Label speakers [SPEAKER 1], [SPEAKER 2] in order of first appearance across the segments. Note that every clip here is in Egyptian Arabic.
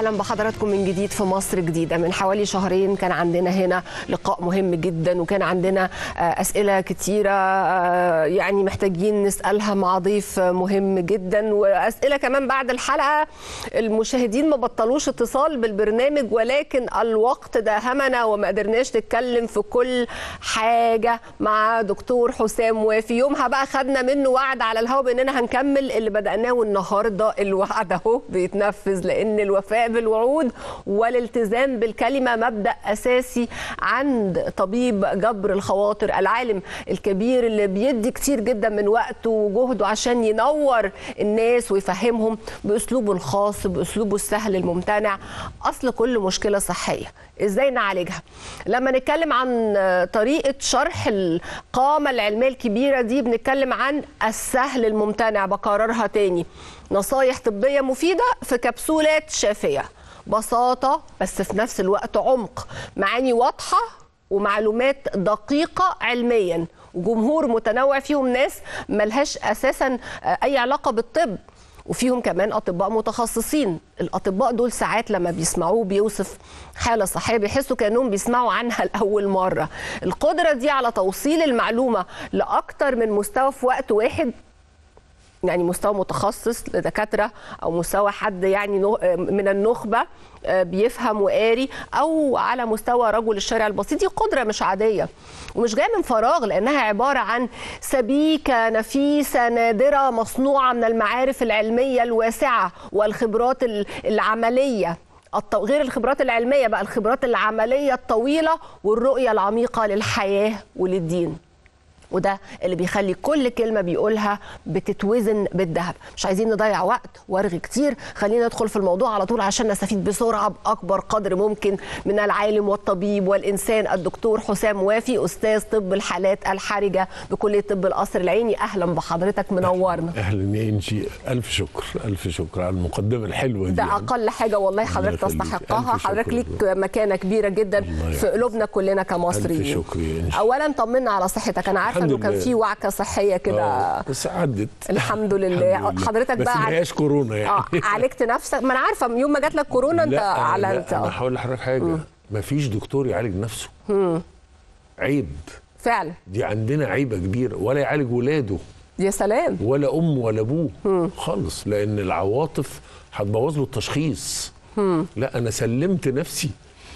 [SPEAKER 1] اهلا بحضراتكم من جديد في مصر جديده من حوالي شهرين كان عندنا هنا لقاء مهم جدا وكان عندنا اسئله كتيره يعني محتاجين نسالها مع ضيف مهم جدا واسئله كمان بعد الحلقه المشاهدين ما بطلوش اتصال بالبرنامج ولكن الوقت داهمنا وما قدرناش نتكلم في كل حاجه مع دكتور حسام وفي يومها بقى خدنا منه وعد على الهواء باننا هنكمل اللي بداناه النهارده الوعد اهو بيتنفذ لان الوفاء بالوعود والالتزام بالكلمه مبدا اساسي عند طبيب جبر الخواطر العالم الكبير اللي بيدي كتير جدا من وقته وجهده عشان ينور الناس ويفهمهم باسلوبه الخاص باسلوبه السهل الممتنع اصل كل مشكله صحيه ازاي نعالجها لما نتكلم عن طريقه شرح القامه العلميه الكبيره دي بنتكلم عن السهل الممتنع بكررها تاني نصايح طبيه مفيده في كبسولات شافيه بساطه بس في نفس الوقت عمق معاني واضحه ومعلومات دقيقه علميا وجمهور متنوع فيهم ناس ملهاش اساسا اي علاقه بالطب وفيهم كمان اطباء متخصصين الاطباء دول ساعات لما بيسمعوه بيوصف حاله صحيه بيحسوا كانهم بيسمعوا عنها لاول مره القدره دي على توصيل المعلومه لاكتر من مستوى في وقت واحد يعني مستوى متخصص لدكاتره او مستوى حد يعني من النخبه بيفهم وقاري او على مستوى رجل الشارع البسيط دي قدره مش عاديه ومش جايه من فراغ لانها عباره عن سبيكه نفيسه نادره مصنوعه من المعارف العلميه الواسعه والخبرات العمليه غير الخبرات العلميه بقى الخبرات العمليه الطويله والرؤيه العميقه للحياه وللدين وده اللي بيخلي كل كلمه بيقولها بتتوزن بالذهب مش عايزين نضيع وقت وارغي كتير خلينا ندخل في الموضوع على طول عشان نستفيد بسرعه باكبر قدر ممكن من العالم والطبيب والانسان الدكتور حسام وافي استاذ طب الحالات الحرجه بكليه طب القصر العيني اهلا بحضرتك منورنا
[SPEAKER 2] اهلا يا انجي الف شكر الف شكر على المقدمه الحلوه دي
[SPEAKER 1] ده اقل حاجه والله حضرتك تستحقها حضرتك ليك مكانه كبيره جدا في قلوبنا كلنا كمصريين
[SPEAKER 2] الف شكر يا انجي
[SPEAKER 1] اولا طمنا على صحتك انا عارفه انه كان في وعكه صحيه كده
[SPEAKER 2] بس عدت
[SPEAKER 1] الحمد لله حضرتك
[SPEAKER 2] بس
[SPEAKER 1] بقى
[SPEAKER 2] ما هياش كورونا يعني
[SPEAKER 1] اه عالجت نفسك ما انا عارفه يوم ما جات لك كورونا انت اعلنت
[SPEAKER 2] انا هقول لحضرتك حاجه ما فيش دكتور يعالج نفسه
[SPEAKER 1] مم.
[SPEAKER 2] عيب
[SPEAKER 1] فعلا
[SPEAKER 2] دي عندنا عيبه كبيره ولا يعالج ولاده
[SPEAKER 1] يا سلام
[SPEAKER 2] ولا امه ولا ابوه خالص لان العواطف هتبوظ له التشخيص
[SPEAKER 1] مم.
[SPEAKER 2] لا انا سلمت نفسي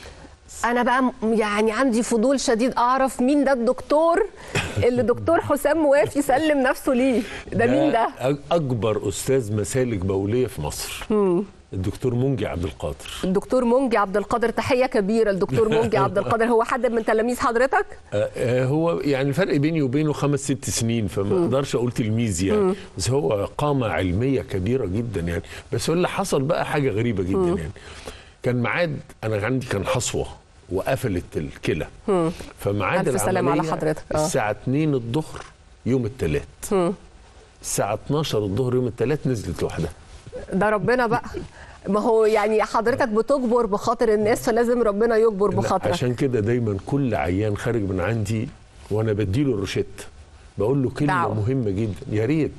[SPEAKER 1] انا بقى يعني عندي فضول شديد اعرف مين ده الدكتور اللي دكتور حسام وافي سلم نفسه ليه ده, ده مين ده
[SPEAKER 2] اكبر استاذ مسالك بوليه في مصر
[SPEAKER 1] مم.
[SPEAKER 2] الدكتور منجي عبد القادر
[SPEAKER 1] الدكتور منجي عبد القادر تحيه كبيره الدكتور منجي عبد القادر هو حد من تلاميذ حضرتك
[SPEAKER 2] آه هو يعني الفرق بيني وبينه خمس ست سنين فما اقدرش اقول تلميذ يعني مم. بس هو قامه علميه كبيره جدا يعني بس هو اللي حصل بقى حاجه غريبه جدا مم. يعني كان ميعاد انا عندي كان حصوه وقفلت الكلى فميعاد
[SPEAKER 1] العمليه على حضرتك
[SPEAKER 2] آه. الساعه 2 الظهر يوم الثلاث الساعه 12 الظهر يوم الثلاث نزلت لوحدها
[SPEAKER 1] ده ربنا بقى ما هو يعني حضرتك بتجبر بخاطر الناس فلازم ربنا يجبر بخاطرك
[SPEAKER 2] عشان كده دايما كل عيان خارج من عندي وانا بديله الروشته بقول له كلمه دعوة. مهمه جدا يا ريت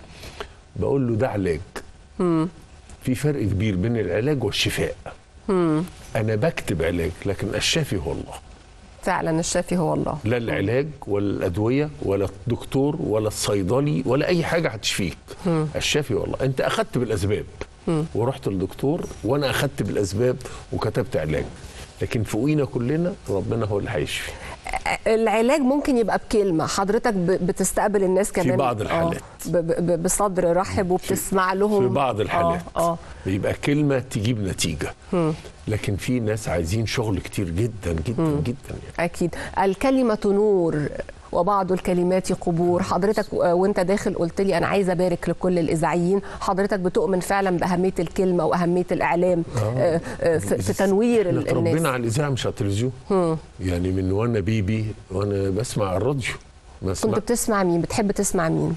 [SPEAKER 2] بقول له ده علاج
[SPEAKER 1] مم.
[SPEAKER 2] في فرق كبير بين العلاج والشفاء
[SPEAKER 1] مم.
[SPEAKER 2] انا بكتب علاج لكن الشافي هو الله
[SPEAKER 1] فعلا الشافي هو الله
[SPEAKER 2] لا العلاج ولا الادويه ولا الدكتور ولا الصيدلي ولا اي حاجه هتشفيك
[SPEAKER 1] مم.
[SPEAKER 2] الشافي هو الله انت اخذت بالاسباب
[SPEAKER 1] مم.
[SPEAKER 2] ورحت للدكتور وانا اخذت بالاسباب وكتبت علاج لكن فوقينا كلنا ربنا هو اللي هيشفي
[SPEAKER 1] العلاج ممكن يبقى بكلمه حضرتك بتستقبل الناس كمان
[SPEAKER 2] في بعض الحالات
[SPEAKER 1] بصدر رحب وبتسمع لهم
[SPEAKER 2] في بعض الحالات
[SPEAKER 1] آه. آه.
[SPEAKER 2] بيبقى كلمه تجيب نتيجه
[SPEAKER 1] م.
[SPEAKER 2] لكن في ناس عايزين شغل كتير جدا جدا م. جدا يعني.
[SPEAKER 1] اكيد الكلمه نور وبعض الكلمات قبور حضرتك وانت داخل قلت لي انا عايزه ابارك لكل الاذاعيين حضرتك بتؤمن فعلا باهميه الكلمه واهميه الاعلام
[SPEAKER 2] آه.
[SPEAKER 1] في, في تنوير الناس
[SPEAKER 2] ربنا على الاذاعه مش على التلفزيون يعني من وانا بيبي وانا بسمع على الراديو
[SPEAKER 1] كنت بتسمع مين بتحب تسمع مين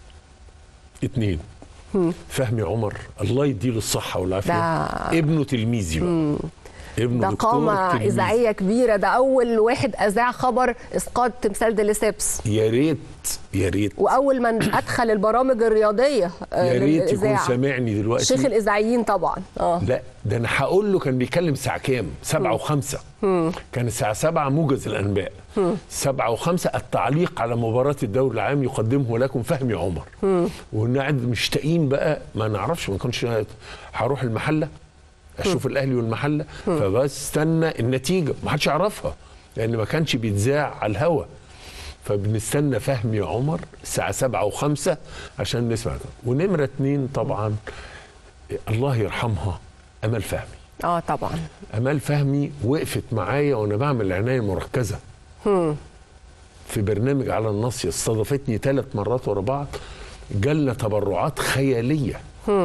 [SPEAKER 2] اتنين فهمي عمر الله يديله الصحه والعافيه ابنه تلميذي بقى ابنه
[SPEAKER 1] ده
[SPEAKER 2] دكتور
[SPEAKER 1] قامه
[SPEAKER 2] تلميذ.
[SPEAKER 1] اذاعيه كبيره ده اول واحد اذاع خبر اسقاط تمثال ديليسيبس
[SPEAKER 2] يا ريت يا ريت
[SPEAKER 1] واول من ادخل البرامج الرياضيه آه،
[SPEAKER 2] يا ريت يكون
[SPEAKER 1] للإذاعة.
[SPEAKER 2] سامعني دلوقتي
[SPEAKER 1] شيخ الاذاعيين طبعا اه
[SPEAKER 2] لا ده انا هقول له كان بيتكلم الساعه كام؟ سبعة وخمسة كان الساعة سبعة موجز الأنباء سبعة وخمسة التعليق على مباراة الدوري العام يقدمه لكم فهمي عمر ونقعد مشتاقين بقى ما نعرفش ما كنتش هروح المحلة أشوف الأهلي والمحلة فبستنى النتيجة ما حدش يعرفها لأن ما كانش بيتذاع على الهوا فبنستنى فهمي عمر الساعة سبعة وخمسة عشان نسمع ده ونمرة اتنين طبعا الله يرحمها أمل فهمي
[SPEAKER 1] اه طبعا
[SPEAKER 2] امال فهمي وقفت معايا وانا بعمل العنايه المركزه في برنامج على النص استضافتني ثلاث مرات ورا بعض جالنا تبرعات خياليه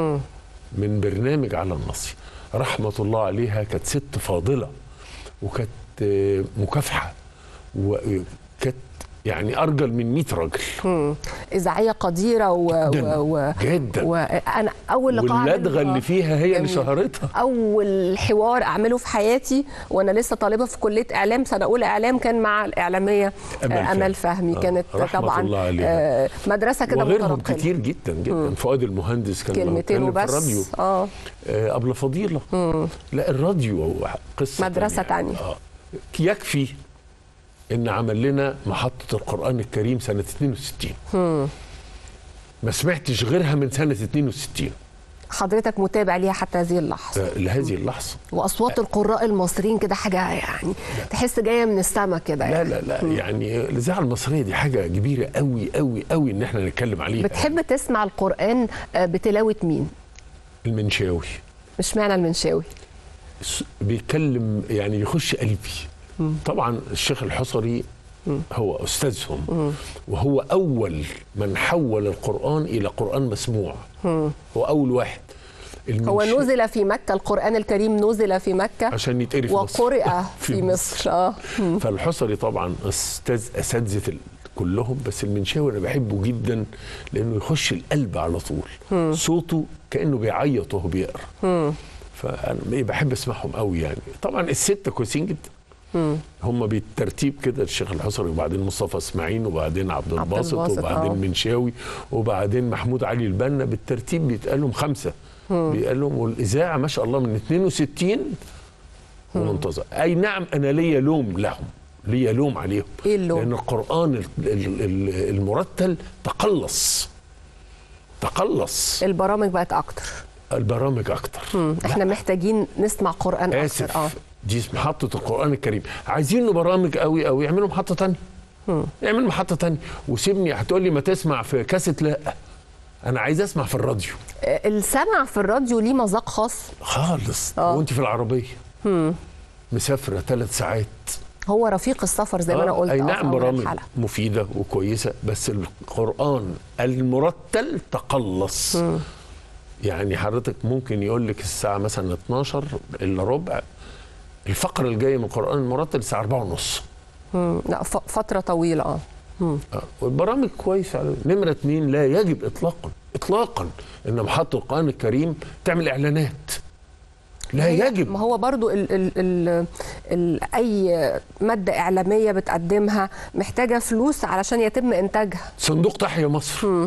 [SPEAKER 2] من برنامج على النص رحمه الله عليها كانت ست فاضله وكانت آه، مكافحه وكانت يعني ارجل من 100 راجل
[SPEAKER 1] اذاعيه قديره و...
[SPEAKER 2] جداً،
[SPEAKER 1] و... و...
[SPEAKER 2] جداً.
[SPEAKER 1] وانا اول لقاء
[SPEAKER 2] واللدغه
[SPEAKER 1] أعمله-
[SPEAKER 2] اللي فيها هي اللي
[SPEAKER 1] جميل.
[SPEAKER 2] شهرتها
[SPEAKER 1] اول حوار اعمله في حياتي وانا لسه طالبه في كليه اعلام سنه اولى اعلام كان مع الاعلاميه
[SPEAKER 2] أمل
[SPEAKER 1] آه، امل
[SPEAKER 2] فهمي.
[SPEAKER 1] فهمي
[SPEAKER 2] آه،
[SPEAKER 1] كانت
[SPEAKER 2] رحمة
[SPEAKER 1] طبعا
[SPEAKER 2] الله عليها.
[SPEAKER 1] آه، مدرسه كده
[SPEAKER 2] وغيرهم
[SPEAKER 1] متنقله
[SPEAKER 2] كتير جدا جدا فؤاد المهندس كان
[SPEAKER 1] كلمتين
[SPEAKER 2] بيتكلم في
[SPEAKER 1] وبس
[SPEAKER 2] الراديو
[SPEAKER 1] اه
[SPEAKER 2] آه، أبلة فضيلة لا الراديو قصة
[SPEAKER 1] مدرسة تانية.
[SPEAKER 2] آه. يكفي إن عمل لنا محطة القرآن الكريم سنة 62 ما سمعتش غيرها من سنة 62
[SPEAKER 1] حضرتك متابع ليها حتى هذه اللحظه
[SPEAKER 2] آه، لهذه اللحظة
[SPEAKER 1] واصوات القراء المصريين كده حاجه يعني تحس جايه من السما كده
[SPEAKER 2] لا
[SPEAKER 1] يعني.
[SPEAKER 2] لا لا يعني الإذاعة المصرية دي حاجة كبيرة قوي قوي قوي إن احنا نتكلم عليها
[SPEAKER 1] بتحب تسمع القران آه، بتلاوه مين
[SPEAKER 2] المنشاوي
[SPEAKER 1] مش معنى المنشاوي
[SPEAKER 2] س- بيتكلم يعني يخش قلبي طبعا الشيخ الحصري هو استاذهم وهو اول من حول القران الى قران مسموع هو اول واحد
[SPEAKER 1] هو
[SPEAKER 2] المنشا-
[SPEAKER 1] نزل في مكه القران الكريم نزل في مكه
[SPEAKER 2] عشان يتقري في مصر.
[SPEAKER 1] وقرئ في مصر اه
[SPEAKER 2] فالحصري طبعا استاذ اساتذه ال- كلهم بس المنشاوي انا بحبه جدا لانه يخش القلب على طول صوته كانه بيعيط وهو بيقرا فانا إيه بحب اسمعهم قوي يعني طبعا السته كويسين جدا هم بالترتيب كده الشيخ الحصري وبعدين مصطفى اسماعيل وبعدين عبد
[SPEAKER 1] عبد
[SPEAKER 2] الباسط
[SPEAKER 1] الباسط،
[SPEAKER 2] وبعدين
[SPEAKER 1] آه.
[SPEAKER 2] منشاوي وبعدين محمود علي البنا بالترتيب بيتقال لهم خمسه بيتقال لهم والاذاعه ما شاء الله من 62 ومنتظر اي نعم انا ليا لوم لهم ليا لوم عليهم
[SPEAKER 1] إيه اللوم؟
[SPEAKER 2] لان القران ال- ال- ال- المرتل تقلص تقلص
[SPEAKER 1] البرامج بقت اكتر
[SPEAKER 2] البرامج اكتر
[SPEAKER 1] مم. احنا محتاجين نسمع قران
[SPEAKER 2] اسف
[SPEAKER 1] اكتر اه
[SPEAKER 2] دي محطة القرآن الكريم عايزين له برامج قوي قوي يعملوا محطة تانية يعمل محطة تانية وسيبني هتقول لي ما تسمع في كاسيت لا أنا عايز أسمع في الراديو
[SPEAKER 1] آه، السمع في الراديو ليه مذاق خاص
[SPEAKER 2] خالص
[SPEAKER 1] آه.
[SPEAKER 2] وأنت في العربية مسافرة ثلاث ساعات
[SPEAKER 1] هو رفيق السفر زي ما انا
[SPEAKER 2] آه،
[SPEAKER 1] قلت
[SPEAKER 2] أي
[SPEAKER 1] آه، في
[SPEAKER 2] نعم
[SPEAKER 1] أول
[SPEAKER 2] برامج
[SPEAKER 1] الحلقة.
[SPEAKER 2] مفيدة وكويسة بس القرآن المرتل تقلص يعني حضرتك ممكن يقول لك الساعة مثلا 12 إلا ربع الفقرة الجاية من القرآن المرتل الساعة 4 ونص
[SPEAKER 1] مم. لا ف- فتره طويله اه
[SPEAKER 2] آه، والبرامج كويسه على نمره اتنين لا يجب اطلاقا اطلاقا ان محطه القران الكريم تعمل اعلانات لا
[SPEAKER 1] هي-
[SPEAKER 2] يجب
[SPEAKER 1] ما هو برضو ال ال ال ال اي ماده اعلاميه بتقدمها محتاجه فلوس علشان يتم انتاجها
[SPEAKER 2] صندوق تحيا مصر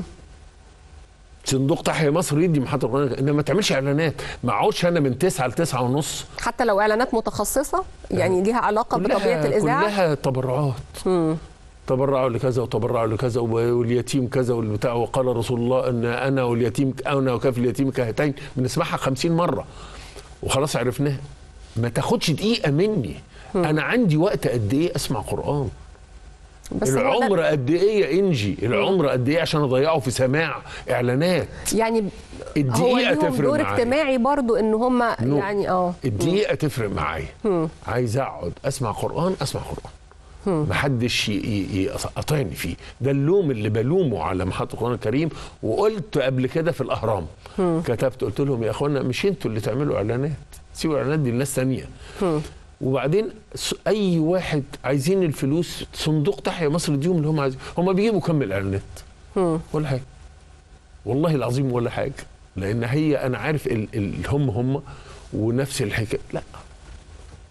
[SPEAKER 2] صندوق تحيا مصر يدي محطه القران الكريم، انما ما تعملش اعلانات ما اقعدش انا من 9 ل 9 ونص
[SPEAKER 1] حتى لو اعلانات متخصصه يعني ليها علاقه بطبيعه الاذاعه
[SPEAKER 2] كلها تبرعات تبرعوا لكذا وتبرعوا لكذا واليتيم كذا والبتاع وقال رسول الله ان انا واليتيم انا وكافي اليتيم كهتين بنسمعها خمسين مره وخلاص عرفناها ما تاخدش دقيقه مني انا عندي وقت قد ايه اسمع قران
[SPEAKER 1] بس هو ده-
[SPEAKER 2] العمر قد ايه يا انجي العمر قد ايه عشان اضيعه في سماع اعلانات
[SPEAKER 1] يعني هو
[SPEAKER 2] الدقيقه
[SPEAKER 1] ليهم
[SPEAKER 2] تفرق
[SPEAKER 1] دور
[SPEAKER 2] معايا
[SPEAKER 1] اجتماعي برضو ان هم
[SPEAKER 2] نو.
[SPEAKER 1] يعني اه
[SPEAKER 2] الدقيقه تفرق معايا عايز اقعد اسمع قران اسمع قران محدش ي- ي- يقاطعني فيه ده اللوم اللي بلومه على محطه القران الكريم وقلت قبل كده في الاهرام كتبت قلت لهم يا اخوانا مش انتوا اللي تعملوا اعلانات سيبوا الاعلانات دي لناس ثانيه وبعدين س- اي واحد عايزين الفلوس صندوق تحيا مصر اديهم اللي هم عايزين هم بيجيبوا كم الاعلانات ولا حاجه والله العظيم ولا حاجه لان هي انا عارف ال ال هم هم ونفس الحكايه لا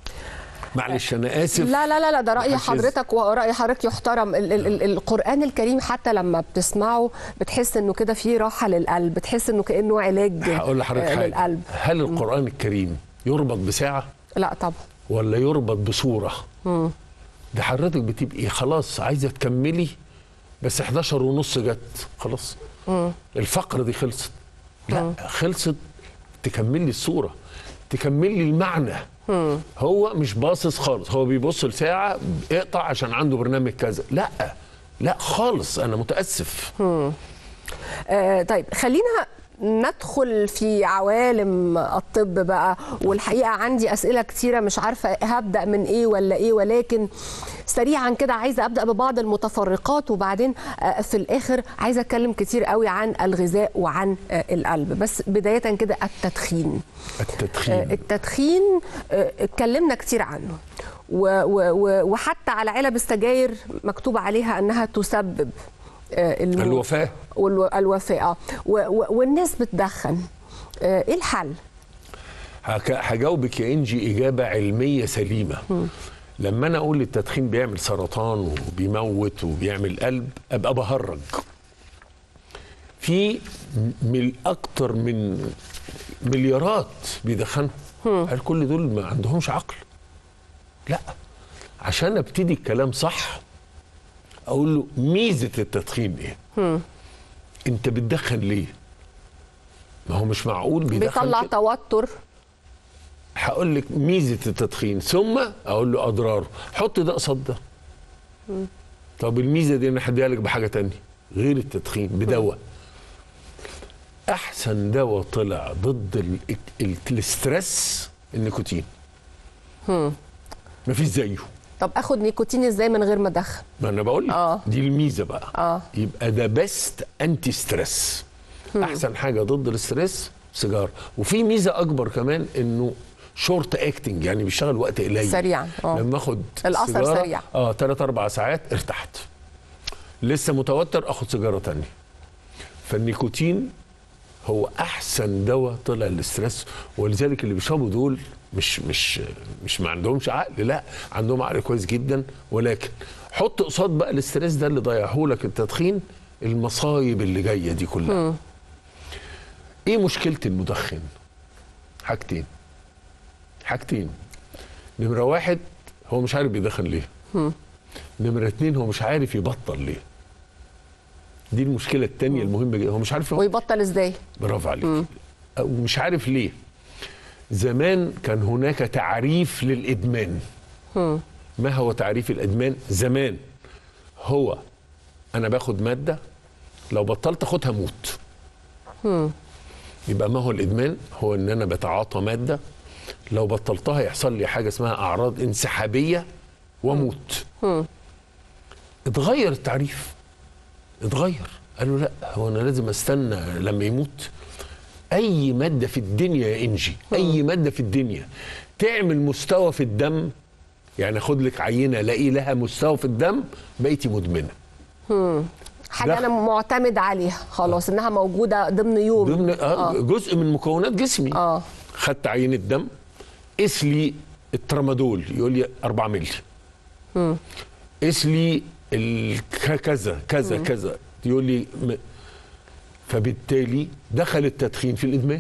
[SPEAKER 2] معلش انا اسف
[SPEAKER 1] لا لا لا لا ده رأي
[SPEAKER 2] محدش يز-
[SPEAKER 1] حضرتك ورأي حضرتك يحترم ال ال ال القرآن الكريم حتى لما بتسمعه بتحس انه كده فيه راحة للقلب بتحس انه كأنه علاج
[SPEAKER 2] هقول لحضرتك
[SPEAKER 1] آه،
[SPEAKER 2] حاجه
[SPEAKER 1] للقلب
[SPEAKER 2] هل القران الكريم يربط بساعه
[SPEAKER 1] لا طبعا
[SPEAKER 2] ولا يربط بصوره ده حضرتك بتبقي خلاص عايزه تكملي بس 11 ونص جت خلاص الفقره دي خلصت لا خلصت تكملي الصوره تكملي المعنى هو مش باصص خالص هو بيبص لساعه اقطع عشان عنده برنامج كذا لا لا خالص انا متاسف
[SPEAKER 1] آه طيب خلينا ندخل في عوالم الطب بقى والحقيقة عندي أسئلة كتيرة مش عارفة هبدأ من إيه ولا إيه ولكن سريعا كده عايزة أبدأ ببعض المتفرقات وبعدين آه، في الآخر عايزة أتكلم كتير قوي عن الغذاء وعن آه، القلب بس بداية كده التدخين آه،
[SPEAKER 2] التدخين
[SPEAKER 1] التدخين آه، اتكلمنا كتير عنه و- و- و- وحتى على علب السجاير مكتوب عليها أنها تسبب آه، الموت.
[SPEAKER 2] الوفاه
[SPEAKER 1] والوفاة والناس بتدخن آه، ايه الحل؟
[SPEAKER 2] هك- هجاوبك يا انجي اجابه علميه سليمه لما انا اقول التدخين بيعمل سرطان وبيموت وبيعمل قلب ابقى بهرج في من اكتر من مليارات بيدخنوا هل كل دول ما عندهمش عقل لا عشان ابتدي الكلام صح اقول له ميزه التدخين ايه انت بتدخن ليه ما هو مش معقول بيدخن
[SPEAKER 1] بيطلع
[SPEAKER 2] كده.
[SPEAKER 1] توتر
[SPEAKER 2] هقول لك ميزه التدخين ثم اقول له اضراره حط ده قصاد ده طب الميزه دي انا هديها لك بحاجه تانية غير التدخين بدواء احسن دواء طلع ضد ال- ال- الاسترس النيكوتين مفيش زيه
[SPEAKER 1] طب اخد نيكوتين ازاي من غير ما ادخن؟
[SPEAKER 2] ما انا بقول لك
[SPEAKER 1] آه.
[SPEAKER 2] دي الميزه بقى
[SPEAKER 1] آه.
[SPEAKER 2] يبقى ده بيست انتي ستريس احسن حاجه ضد الاسترس سيجاره وفي ميزه اكبر كمان انه شورت اكتنج يعني بيشتغل وقت قليل
[SPEAKER 1] سريعا، آه.
[SPEAKER 2] لما اخد
[SPEAKER 1] الأثر
[SPEAKER 2] سيجارة،
[SPEAKER 1] سريع.
[SPEAKER 2] اه 3 4 ساعات ارتحت لسه متوتر اخد سيجاره تانية فالنيكوتين هو احسن دواء طلع للاسترس ولذلك اللي بيشربوا دول مش مش مش ما عندهمش عقل لا عندهم عقل كويس جدا ولكن حط قصاد بقى الاسترس ده اللي ضيعه لك التدخين المصايب اللي جايه دي كلها ايه مشكله المدخن حاجتين حاجتين نمره واحد هو مش عارف بيدخن ليه نمره اتنين هو مش عارف يبطل ليه دي المشكله التانية المهمه جدا هو مش عارف يبطل
[SPEAKER 1] ويبطل ازاي؟
[SPEAKER 2] برافو عليك ومش عارف ليه زمان كان هناك تعريف للادمان ما هو تعريف الادمان زمان هو انا باخد ماده لو بطلت اخدها موت يبقى ما هو الادمان هو ان انا بتعاطى ماده لو بطلتها يحصل لي حاجه اسمها اعراض انسحابيه وموت اتغير التعريف اتغير قالوا لا هو انا لازم استنى لما يموت اي ماده في الدنيا يا انجي اي ماده في الدنيا تعمل مستوى في الدم يعني خد لك عينه الاقي لها مستوى في الدم بقيتي مدمنه
[SPEAKER 1] حاجه
[SPEAKER 2] ده-
[SPEAKER 1] انا معتمد عليها خلاص انها موجوده ضمن يوم
[SPEAKER 2] ضمن آه جزء من مكونات جسمي
[SPEAKER 1] اه
[SPEAKER 2] خدت عينه دم قيس لي الترامادول يقول لي 4 مللي قيس لي ال- ك- كذا كذا كذا يقول لي م... فبالتالي دخل التدخين في الادمان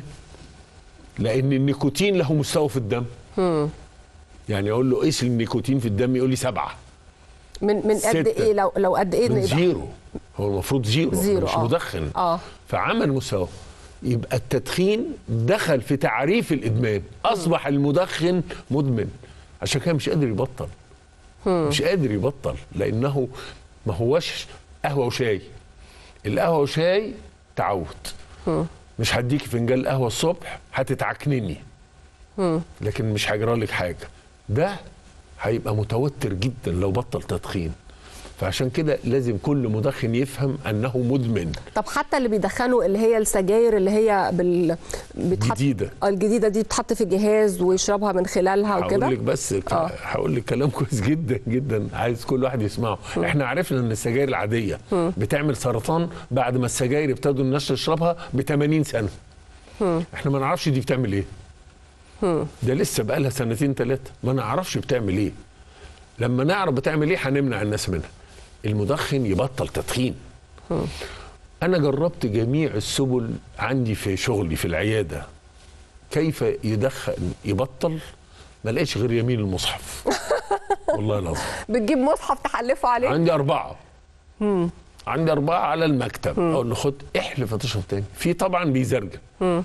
[SPEAKER 2] لان النيكوتين له مستوى في الدم يعني اقول له قيس النيكوتين في الدم يقول لي سبعه
[SPEAKER 1] من من قد
[SPEAKER 2] ستة.
[SPEAKER 1] ايه لو لو قد ايه
[SPEAKER 2] من
[SPEAKER 1] نقدر-
[SPEAKER 2] زيرو هو المفروض زيرو,
[SPEAKER 1] زيرو،
[SPEAKER 2] مش
[SPEAKER 1] آه.
[SPEAKER 2] مدخن
[SPEAKER 1] اه
[SPEAKER 2] فعمل مستوى يبقى التدخين دخل في تعريف الادمان اصبح المدخن مدمن عشان كده مش قادر يبطل مش قادر يبطل لانه ما هوش قهوه وشاي القهوه وشاي تعود مش هديكي فنجان قهوه الصبح هتتعكنني لكن مش هيجرى لك حاجه ده هيبقى متوتر جدا لو بطل تدخين فعشان كده لازم كل مدخن يفهم انه مدمن
[SPEAKER 1] طب حتى اللي بيدخنوا اللي هي السجاير اللي هي بال بتحط
[SPEAKER 2] جديدة.
[SPEAKER 1] آه، الجديده دي بتحط في جهاز ويشربها من خلالها
[SPEAKER 2] هقول
[SPEAKER 1] وكده
[SPEAKER 2] لك بس ك-
[SPEAKER 1] آه.
[SPEAKER 2] هقول لك كلام كويس جدا جدا عايز كل واحد يسمعه احنا عرفنا ان السجاير العاديه بتعمل سرطان بعد ما السجاير ابتدوا الناس تشربها ب 80 سنه احنا ما نعرفش دي بتعمل ايه ده لسه بقى لها سنتين ثلاثه ما نعرفش بتعمل ايه لما نعرف بتعمل ايه هنمنع الناس منها المدخن يبطل تدخين انا جربت جميع السبل عندي في شغلي في العياده كيف يدخن يبطل ما لقيتش غير يمين المصحف والله العظيم
[SPEAKER 1] بتجيب مصحف تحلفه عليه
[SPEAKER 2] عندي أربعة عندي أربعة على المكتب أقول له خد احلف هتشرب تاني في طبعا بيزرجن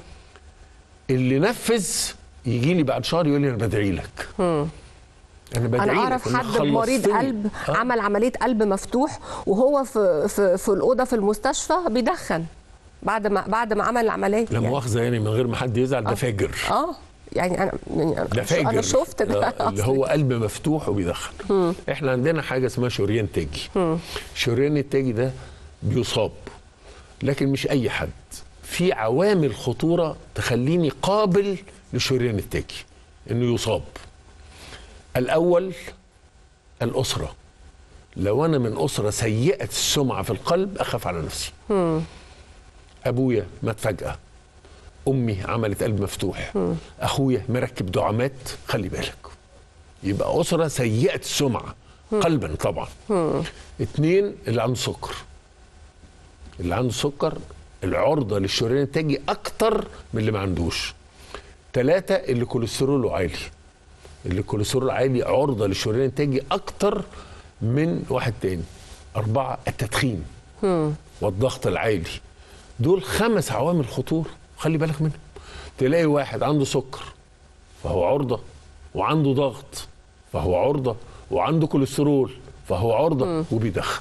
[SPEAKER 2] اللي نفذ يجي لي بعد شهر يقول لي أنا بدعي لك أنا بدعي
[SPEAKER 1] انا
[SPEAKER 2] لك
[SPEAKER 1] اعرف
[SPEAKER 2] إنك
[SPEAKER 1] حد مريض
[SPEAKER 2] خلصتني.
[SPEAKER 1] قلب
[SPEAKER 2] آه.
[SPEAKER 1] عمل عمليه قلب مفتوح وهو في في, في الاوضه في المستشفى بيدخن بعد ما بعد ما عمل العمليه
[SPEAKER 2] لا مؤاخذة يعني من غير ما حد يزعل ده فاجر
[SPEAKER 1] اه يعني انا يعني
[SPEAKER 2] ده فاجر
[SPEAKER 1] انا شفت ده
[SPEAKER 2] آه، اللي هو قلب مفتوح وبيدخن احنا عندنا حاجه اسمها شريان تاجي شريان التاجي ده بيصاب لكن مش اي حد في عوامل خطوره تخليني قابل لشريان التاجي انه يصاب الاول الاسره لو انا من اسره سيئه السمعه في القلب اخاف على نفسي ابويا مات فجاه امي عملت قلب مفتوح اخويا مركب دعامات خلي بالك يبقى اسره سيئه السمعه قلبا طبعا اتنين اللي عنده سكر اللي عنده سكر العرضه للشريان التاجي اكتر من اللي ما عندوش ثلاثة اللي كوليستروله عالي اللي كوليسترول عالي عرضه للشريان التاجي اكتر من واحد تاني أربعة التدخين والضغط العالي دول خمس عوامل خطورة خلي بالك منهم تلاقي واحد عنده سكر فهو عرضة وعنده ضغط فهو عرضة وعنده كوليسترول فهو عرضة وبيدخن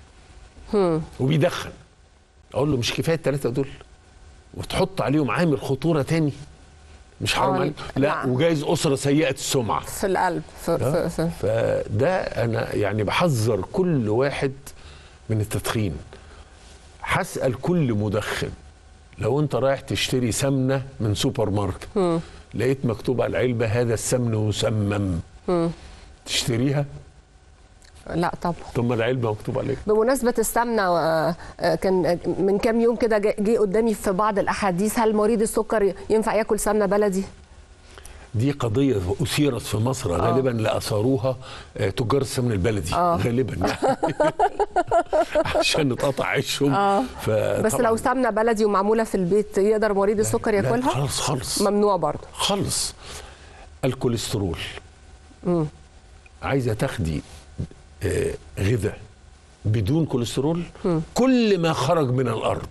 [SPEAKER 2] وبيدخن اقول له مش كفايه الثلاثه دول وتحط عليهم عامل خطوره تاني مش حرام
[SPEAKER 1] آه،
[SPEAKER 2] عليك لا
[SPEAKER 1] نعم.
[SPEAKER 2] وجايز اسره سيئه السمعه
[SPEAKER 1] في القلب في, في, في.
[SPEAKER 2] فده انا يعني بحذر كل واحد من التدخين هسال كل مدخن لو انت رايح تشتري سمنه من سوبر ماركت لقيت مكتوب على العلبه هذا السمن مسمم تشتريها
[SPEAKER 1] لا طبعا
[SPEAKER 2] طب ما العلبه مكتوب عليها
[SPEAKER 1] بمناسبة السمنة آه، آه، كان من كام يوم كده جه جه قدامي في بعض الأحاديث هل مريض السكر ينفع ياكل سمنة بلدي؟
[SPEAKER 2] دي قضية أثيرت في مصر غالبا لأثاروها آه، تجار السمن البلدي غالبا يعني عشان اتقطع عيشهم
[SPEAKER 1] بس
[SPEAKER 2] فطبعاً-
[SPEAKER 1] لو سمنة بلدي ومعمولة في البيت يقدر مريض السكر
[SPEAKER 2] لا،
[SPEAKER 1] ياكلها؟
[SPEAKER 2] خالص خالص
[SPEAKER 1] ممنوع برضه
[SPEAKER 2] خالص الكوليسترول عايزة تاخدي آه، غذاء بدون كوليسترول كل ما خرج من الأرض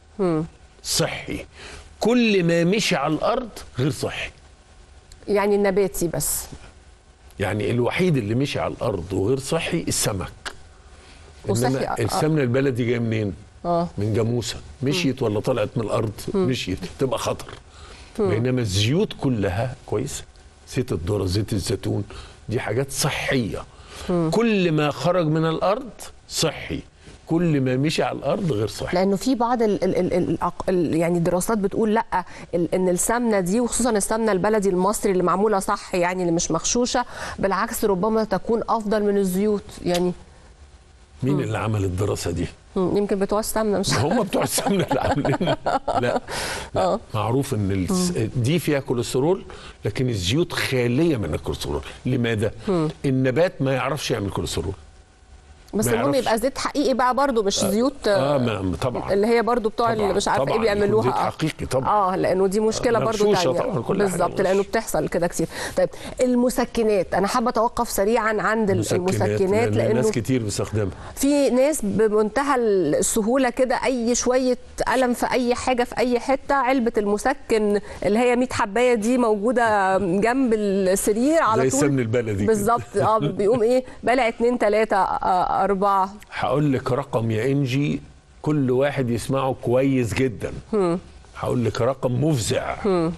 [SPEAKER 2] صحي كل ما مشي على الأرض غير صحي
[SPEAKER 1] يعني النباتي بس
[SPEAKER 2] يعني الوحيد اللي مشي على الارض وغير صحي السمك
[SPEAKER 1] وصحي،
[SPEAKER 2] انما
[SPEAKER 1] آه.
[SPEAKER 2] السمنه البلدي جايه منين
[SPEAKER 1] اه
[SPEAKER 2] من جاموسه مشيت ولا طلعت من الارض مشيت تبقى خطر بينما الزيوت كلها كويسه زيت الذره زيت الزيتون دي حاجات صحيه كل ما خرج من الارض صحي كل ما مشي على الارض غير صحي
[SPEAKER 1] لانه في بعض ال ال ال ال ال يعني دراسات بتقول لا ال ان السمنه دي وخصوصا السمنه البلدي المصري اللي معموله صح يعني اللي مش مغشوشه بالعكس ربما تكون افضل من الزيوت يعني
[SPEAKER 2] مين اللي عمل الدراسه دي
[SPEAKER 1] مم، يمكن بتوع السمنه مش
[SPEAKER 2] هم بتوع السمنه اللي عاملين لا, لا معروف ان الس- دي فيها كوليسترول لكن الزيوت خاليه من الكوليسترول لماذا النبات ما يعرفش يعمل كوليسترول
[SPEAKER 1] بس
[SPEAKER 2] ما
[SPEAKER 1] المهم
[SPEAKER 2] يعرفش.
[SPEAKER 1] يبقى زيت حقيقي بقى برضو مش زيوت
[SPEAKER 2] اه ما طبعا
[SPEAKER 1] اللي هي برضو بتوع اللي
[SPEAKER 2] طبعاً،
[SPEAKER 1] مش عارفه ايه
[SPEAKER 2] طبعاً، يكون
[SPEAKER 1] بيعملوها
[SPEAKER 2] زيت
[SPEAKER 1] آه.
[SPEAKER 2] حقيقي طبعا
[SPEAKER 1] اه لانه دي مشكله برضو
[SPEAKER 2] مغشوشة
[SPEAKER 1] تانية
[SPEAKER 2] طبعاً، كل حاجة
[SPEAKER 1] بالظبط لانه
[SPEAKER 2] مغشوشة.
[SPEAKER 1] بتحصل كده كتير طيب المسكنات انا حابه اتوقف سريعا عند المسكنات
[SPEAKER 2] لأن
[SPEAKER 1] لانه
[SPEAKER 2] ناس كتير بيستخدمها
[SPEAKER 1] في ناس بمنتهى السهوله كده اي شويه الم في اي حاجه في اي حته علبه المسكن اللي هي 100 حبايه دي موجوده جنب السرير على
[SPEAKER 2] زي
[SPEAKER 1] طول
[SPEAKER 2] السمن البلدي كده.
[SPEAKER 1] بالظبط اه بيقوم ايه بلع اتنين تلاته آه، اربعه
[SPEAKER 2] هقول لك رقم يا انجي كل واحد يسمعه كويس جدا هقول لك رقم مفزع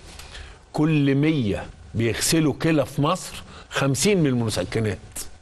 [SPEAKER 2] كل مية بيغسلوا كلى في مصر خمسين من المسكنات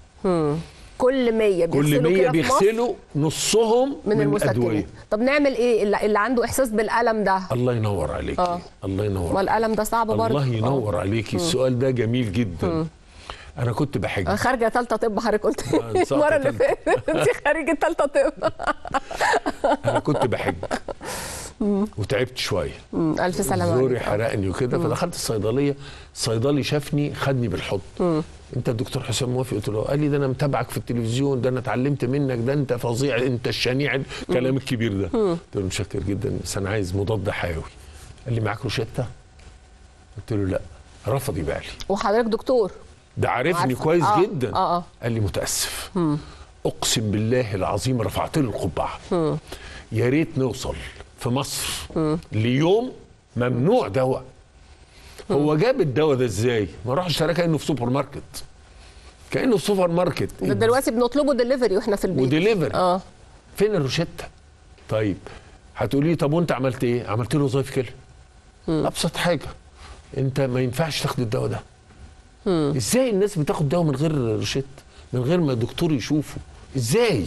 [SPEAKER 1] كل 100
[SPEAKER 2] كل
[SPEAKER 1] بيغسلوا
[SPEAKER 2] مية
[SPEAKER 1] كده في مصر
[SPEAKER 2] بيغسلوا نصهم
[SPEAKER 1] من,
[SPEAKER 2] من,
[SPEAKER 1] المسكنات
[SPEAKER 2] أدوية
[SPEAKER 1] طب نعمل ايه اللي, اللي عنده احساس بالالم ده
[SPEAKER 2] الله ينور عليكي
[SPEAKER 1] آه.
[SPEAKER 2] الله ينور
[SPEAKER 1] والالم ده صعب برضه
[SPEAKER 2] الله ينور عليكي السؤال ده جميل جدا انا كنت بحج
[SPEAKER 1] انا خارجه ثالثه طب حضرتك قلت
[SPEAKER 2] آه، ساقطة
[SPEAKER 1] المره اللي
[SPEAKER 2] تالتة.
[SPEAKER 1] فاتت انت خارجه ثالثه طب
[SPEAKER 2] انا كنت بحج وتعبت شويه
[SPEAKER 1] مم. الف سلامه
[SPEAKER 2] زوري
[SPEAKER 1] عليك.
[SPEAKER 2] حرقني وكده فدخلت الصيدليه الصيدلي شافني خدني بالحضن انت الدكتور حسام موافق قلت له قال لي ده انا متابعك في التلفزيون ده انا اتعلمت منك ده انت فظيع انت الشنيع الكلام الكبير ده قلت له متشكر جدا بس انا عايز مضاد حيوي قال لي معاك روشته قلت له لا رفض يبيع لي
[SPEAKER 1] وحضرتك دكتور
[SPEAKER 2] ده عارفني
[SPEAKER 1] عارفة.
[SPEAKER 2] كويس
[SPEAKER 1] آه،
[SPEAKER 2] جدا
[SPEAKER 1] آه، آه.
[SPEAKER 2] قال لي متاسف اقسم بالله العظيم رفعت له القبعه يا ريت نوصل في مصر ليوم ممنوع دواء هو جاب الدواء ده ازاي؟ ما راح اشتراه كانه في سوبر ماركت كانه في سوبر ماركت
[SPEAKER 1] ده دلوقتي بنطلبه دليفري واحنا في البيت
[SPEAKER 2] وديليفري
[SPEAKER 1] اه
[SPEAKER 2] فين الروشته؟ طيب هتقولي طب وانت عملت ايه؟ عملت له وظائف كلى ابسط حاجه انت ما ينفعش تاخد الدواء ده ازاي الناس بتاخد دواء من غير روشته؟ من غير ما الدكتور يشوفه ازاي؟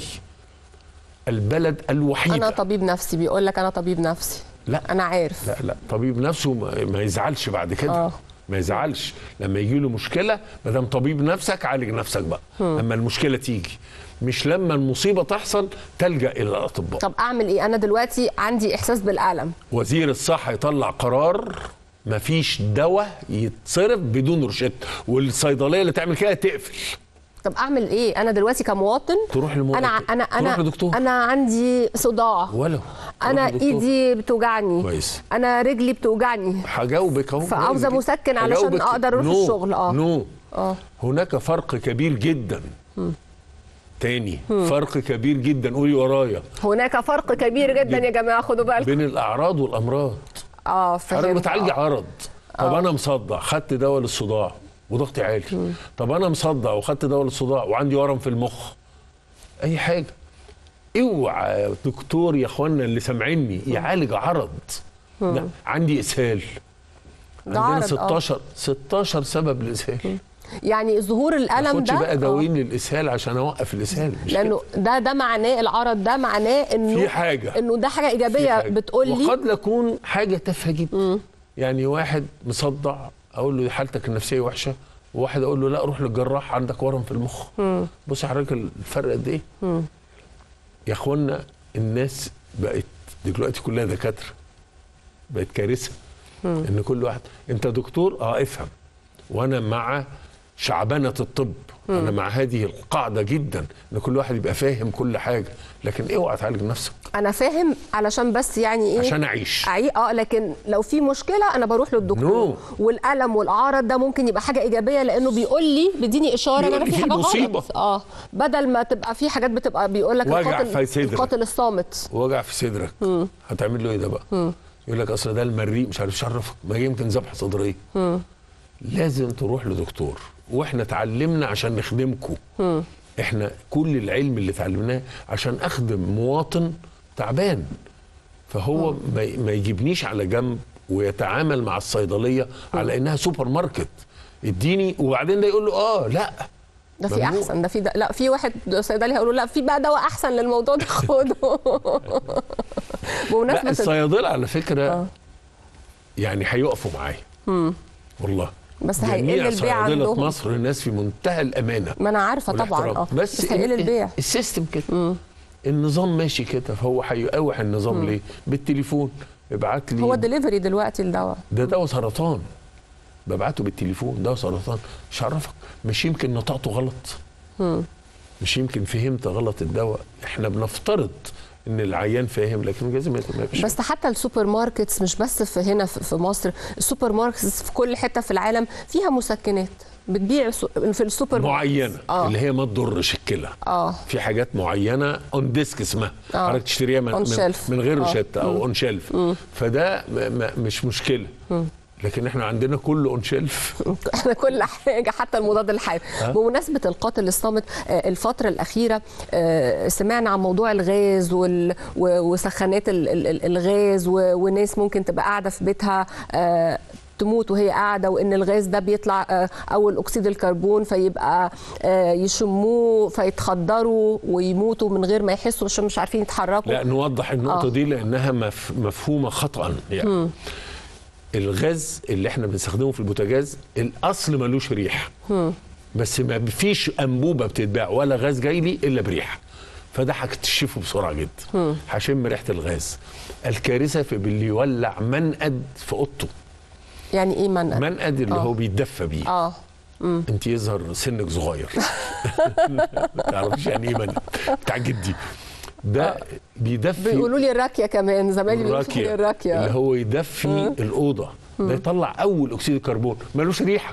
[SPEAKER 2] البلد الوحيده
[SPEAKER 1] انا طبيب نفسي بيقول لك انا طبيب نفسي
[SPEAKER 2] لا
[SPEAKER 1] انا عارف
[SPEAKER 2] لا لا طبيب نفسه ما, ما يزعلش بعد كده
[SPEAKER 1] آه.
[SPEAKER 2] ما يزعلش لما يجي له مشكله ما دام طبيب نفسك عالج نفسك بقى اما المشكله تيجي مش لما المصيبه تحصل تلجا الى الاطباء
[SPEAKER 1] طب اعمل ايه انا دلوقتي عندي احساس بالالم
[SPEAKER 2] وزير الصحه يطلع قرار ما فيش دواء يتصرف بدون روشته والصيدليه اللي تعمل كده تقفل
[SPEAKER 1] طب اعمل ايه انا دلوقتي كمواطن
[SPEAKER 2] تروح لمواطن.
[SPEAKER 1] انا انا
[SPEAKER 2] تروح
[SPEAKER 1] انا
[SPEAKER 2] لدكتور.
[SPEAKER 1] انا عندي صداع
[SPEAKER 2] ولو
[SPEAKER 1] انا
[SPEAKER 2] تروح لدكتور.
[SPEAKER 1] ايدي بتوجعني
[SPEAKER 2] كويس.
[SPEAKER 1] انا رجلي بتوجعني
[SPEAKER 2] هجاوبك اهو
[SPEAKER 1] فعاوزة
[SPEAKER 2] جاوبك.
[SPEAKER 1] مسكن علشان
[SPEAKER 2] هجاوبك.
[SPEAKER 1] أقدر أروح
[SPEAKER 2] نو.
[SPEAKER 1] الشغل. آه.
[SPEAKER 2] نو
[SPEAKER 1] اه
[SPEAKER 2] هناك فرق كبير جدا تاني فرق كبير جدا قولي ورايا
[SPEAKER 1] هناك فرق كبير جدا يا جماعه خدوا بالكم
[SPEAKER 2] بين الاعراض والامراض
[SPEAKER 1] اه
[SPEAKER 2] حضرتك
[SPEAKER 1] فهمت
[SPEAKER 2] بتعالجي
[SPEAKER 1] آه.
[SPEAKER 2] عرض طب انا مصدع خدت دواء للصداع وضغطي عالي طب انا مصدع وخدت دواء للصداع وعندي ورم في المخ اي حاجه اوعى دكتور يا اخوانا اللي سامعيني يعالج عرض لا عندي اسهال
[SPEAKER 1] ده
[SPEAKER 2] عندنا
[SPEAKER 1] عرض، آه.
[SPEAKER 2] 16 16 سبب للاسهال
[SPEAKER 1] يعني ظهور
[SPEAKER 2] ما
[SPEAKER 1] الالم
[SPEAKER 2] اخدش
[SPEAKER 1] ده
[SPEAKER 2] بقى
[SPEAKER 1] آه.
[SPEAKER 2] دوايين للاسهال عشان اوقف الاسهال مش كده.
[SPEAKER 1] لانه ده ده معناه العرض ده معناه انه
[SPEAKER 2] في حاجة.
[SPEAKER 1] انه ده حاجه
[SPEAKER 2] في
[SPEAKER 1] ايجابيه
[SPEAKER 2] حاجة.
[SPEAKER 1] بتقول لي
[SPEAKER 2] وقد يكون حاجه تافهه جدا يعني واحد مصدع اقول له حالتك النفسيه وحشه وواحد اقول له لا روح للجراح عندك ورم في المخ بص حضرتك الفرق قد ايه يا اخوانا الناس بقت دلوقتي كلها دكاتره بقت كارثه ان كل واحد انت دكتور اه افهم وانا مع شعبنه الطب انا مع هذه القاعده جدا ان كل واحد يبقى فاهم كل حاجه لكن اوعى تعالج نفسك
[SPEAKER 1] انا فاهم علشان بس يعني ايه
[SPEAKER 2] عشان اعيش
[SPEAKER 1] أعي... اه لكن لو في مشكله انا بروح للدكتور
[SPEAKER 2] No.
[SPEAKER 1] والالم والاعراض ده ممكن يبقى حاجه ايجابيه لانه بيقول لي بيديني اشاره ان
[SPEAKER 2] بيقول
[SPEAKER 1] انا
[SPEAKER 2] لي
[SPEAKER 1] في
[SPEAKER 2] في
[SPEAKER 1] حاجه
[SPEAKER 2] مصيبة.
[SPEAKER 1] غلط اه بدل ما تبقى في حاجات بتبقى بيقول لك
[SPEAKER 2] وجع
[SPEAKER 1] القاتل
[SPEAKER 2] في صدرك.
[SPEAKER 1] القاتل الصامت
[SPEAKER 2] وجع في صدرك هتعمل له ايه ده بقى؟ يقول لك اصل ده المريء مش عارف شرفك ما يمكن ذبحه صدريه لازم تروح لدكتور واحنا اتعلمنا عشان نخدمكم احنا كل العلم اللي اتعلمناه عشان اخدم مواطن تعبان فهو ما ي- ما يجيبنيش على جنب ويتعامل مع الصيدليه على انها سوبر ماركت اديني وبعدين ده يقول له اه لا
[SPEAKER 1] ده في
[SPEAKER 2] ممنوع.
[SPEAKER 1] احسن ده في ده لا في واحد صيدلي هيقول له لا في بقى دواء احسن للموضوع ده خده
[SPEAKER 2] لا
[SPEAKER 1] بمناسبه
[SPEAKER 2] الصيادله على فكره يعني هيقفوا معايا والله
[SPEAKER 1] بس
[SPEAKER 2] جميع
[SPEAKER 1] هيقل البيع
[SPEAKER 2] صيادله
[SPEAKER 1] عندهم
[SPEAKER 2] مصر الناس في منتهى الامانه
[SPEAKER 1] ما انا عارفه طبعا
[SPEAKER 2] والاحترام.
[SPEAKER 1] اه
[SPEAKER 2] بس,
[SPEAKER 1] بس هيقل
[SPEAKER 2] ال-
[SPEAKER 1] البيع
[SPEAKER 2] السيستم كده النظام ماشي كده فهو هيقاوح النظام ليه بالتليفون ابعت لي
[SPEAKER 1] هو دليفري دلوقتي الدواء
[SPEAKER 2] ده دواء سرطان ببعته بالتليفون دواء سرطان مش عرفك مش يمكن نطقته غلط مش يمكن فهمت غلط الدواء احنا بنفترض ان العيان فاهم لكن لازم ما يبقاش
[SPEAKER 1] بس حتى السوبر ماركتس مش بس في هنا في في مصر السوبر ماركتس في كل حته في العالم فيها مسكنات بتبيع سو- في السوبر
[SPEAKER 2] معينه
[SPEAKER 1] آه.
[SPEAKER 2] اللي هي ما تضرش الكلى
[SPEAKER 1] اه
[SPEAKER 2] في حاجات معينه اون ديسك اسمها
[SPEAKER 1] آه.
[SPEAKER 2] حضرتك تشتريها من,
[SPEAKER 1] On
[SPEAKER 2] من,
[SPEAKER 1] shelf.
[SPEAKER 2] من غير
[SPEAKER 1] آه.
[SPEAKER 2] روشته او اون شيلف فده م- م- مش مشكله لكن احنا عندنا كله اون شيلف
[SPEAKER 1] احنا كل حاجه حتى المضاد الحيوي بمناسبه القاتل الصامت آه، الفتره الاخيره آه، سمعنا عن موضوع الغاز وال- و- وسخانات ال- ال- ال- الغاز و- وناس ممكن تبقى قاعده في بيتها آه، تموت وهي قاعده وان الغاز ده بيطلع آه، اول اكسيد الكربون فيبقى آه، يشموه فيتخدروا ويموتوا من غير ما يحسوا عشان مش عارفين يتحركوا
[SPEAKER 2] لا نوضح النقطه
[SPEAKER 1] آه.
[SPEAKER 2] دي لانها مف مفهومه خطا يعني الغاز اللي احنا بنستخدمه في البوتاجاز الاصل ملوش ريح بس ما فيش انبوبه بتتباع ولا غاز جاي لي الا بريحه فده هكتشفه بسرعه جدا هشم ريحه الغاز الكارثه في اللي يولع منقد في اوضته
[SPEAKER 1] يعني ايه منقد
[SPEAKER 2] منقد اللي
[SPEAKER 1] آه.
[SPEAKER 2] هو بيتدفى بيه
[SPEAKER 1] اه
[SPEAKER 2] انت يظهر سنك صغير ما تعرفيش يعني ايه منقد بتاع جدي ده بيدفي
[SPEAKER 1] بيقولوا لي الراكيه كمان زمايلي بيقولوا لي
[SPEAKER 2] الراكية
[SPEAKER 1] الراكيه
[SPEAKER 2] اللي هو يدفي الأوضة ده يطلع أول أكسيد الكربون ملوش ريحة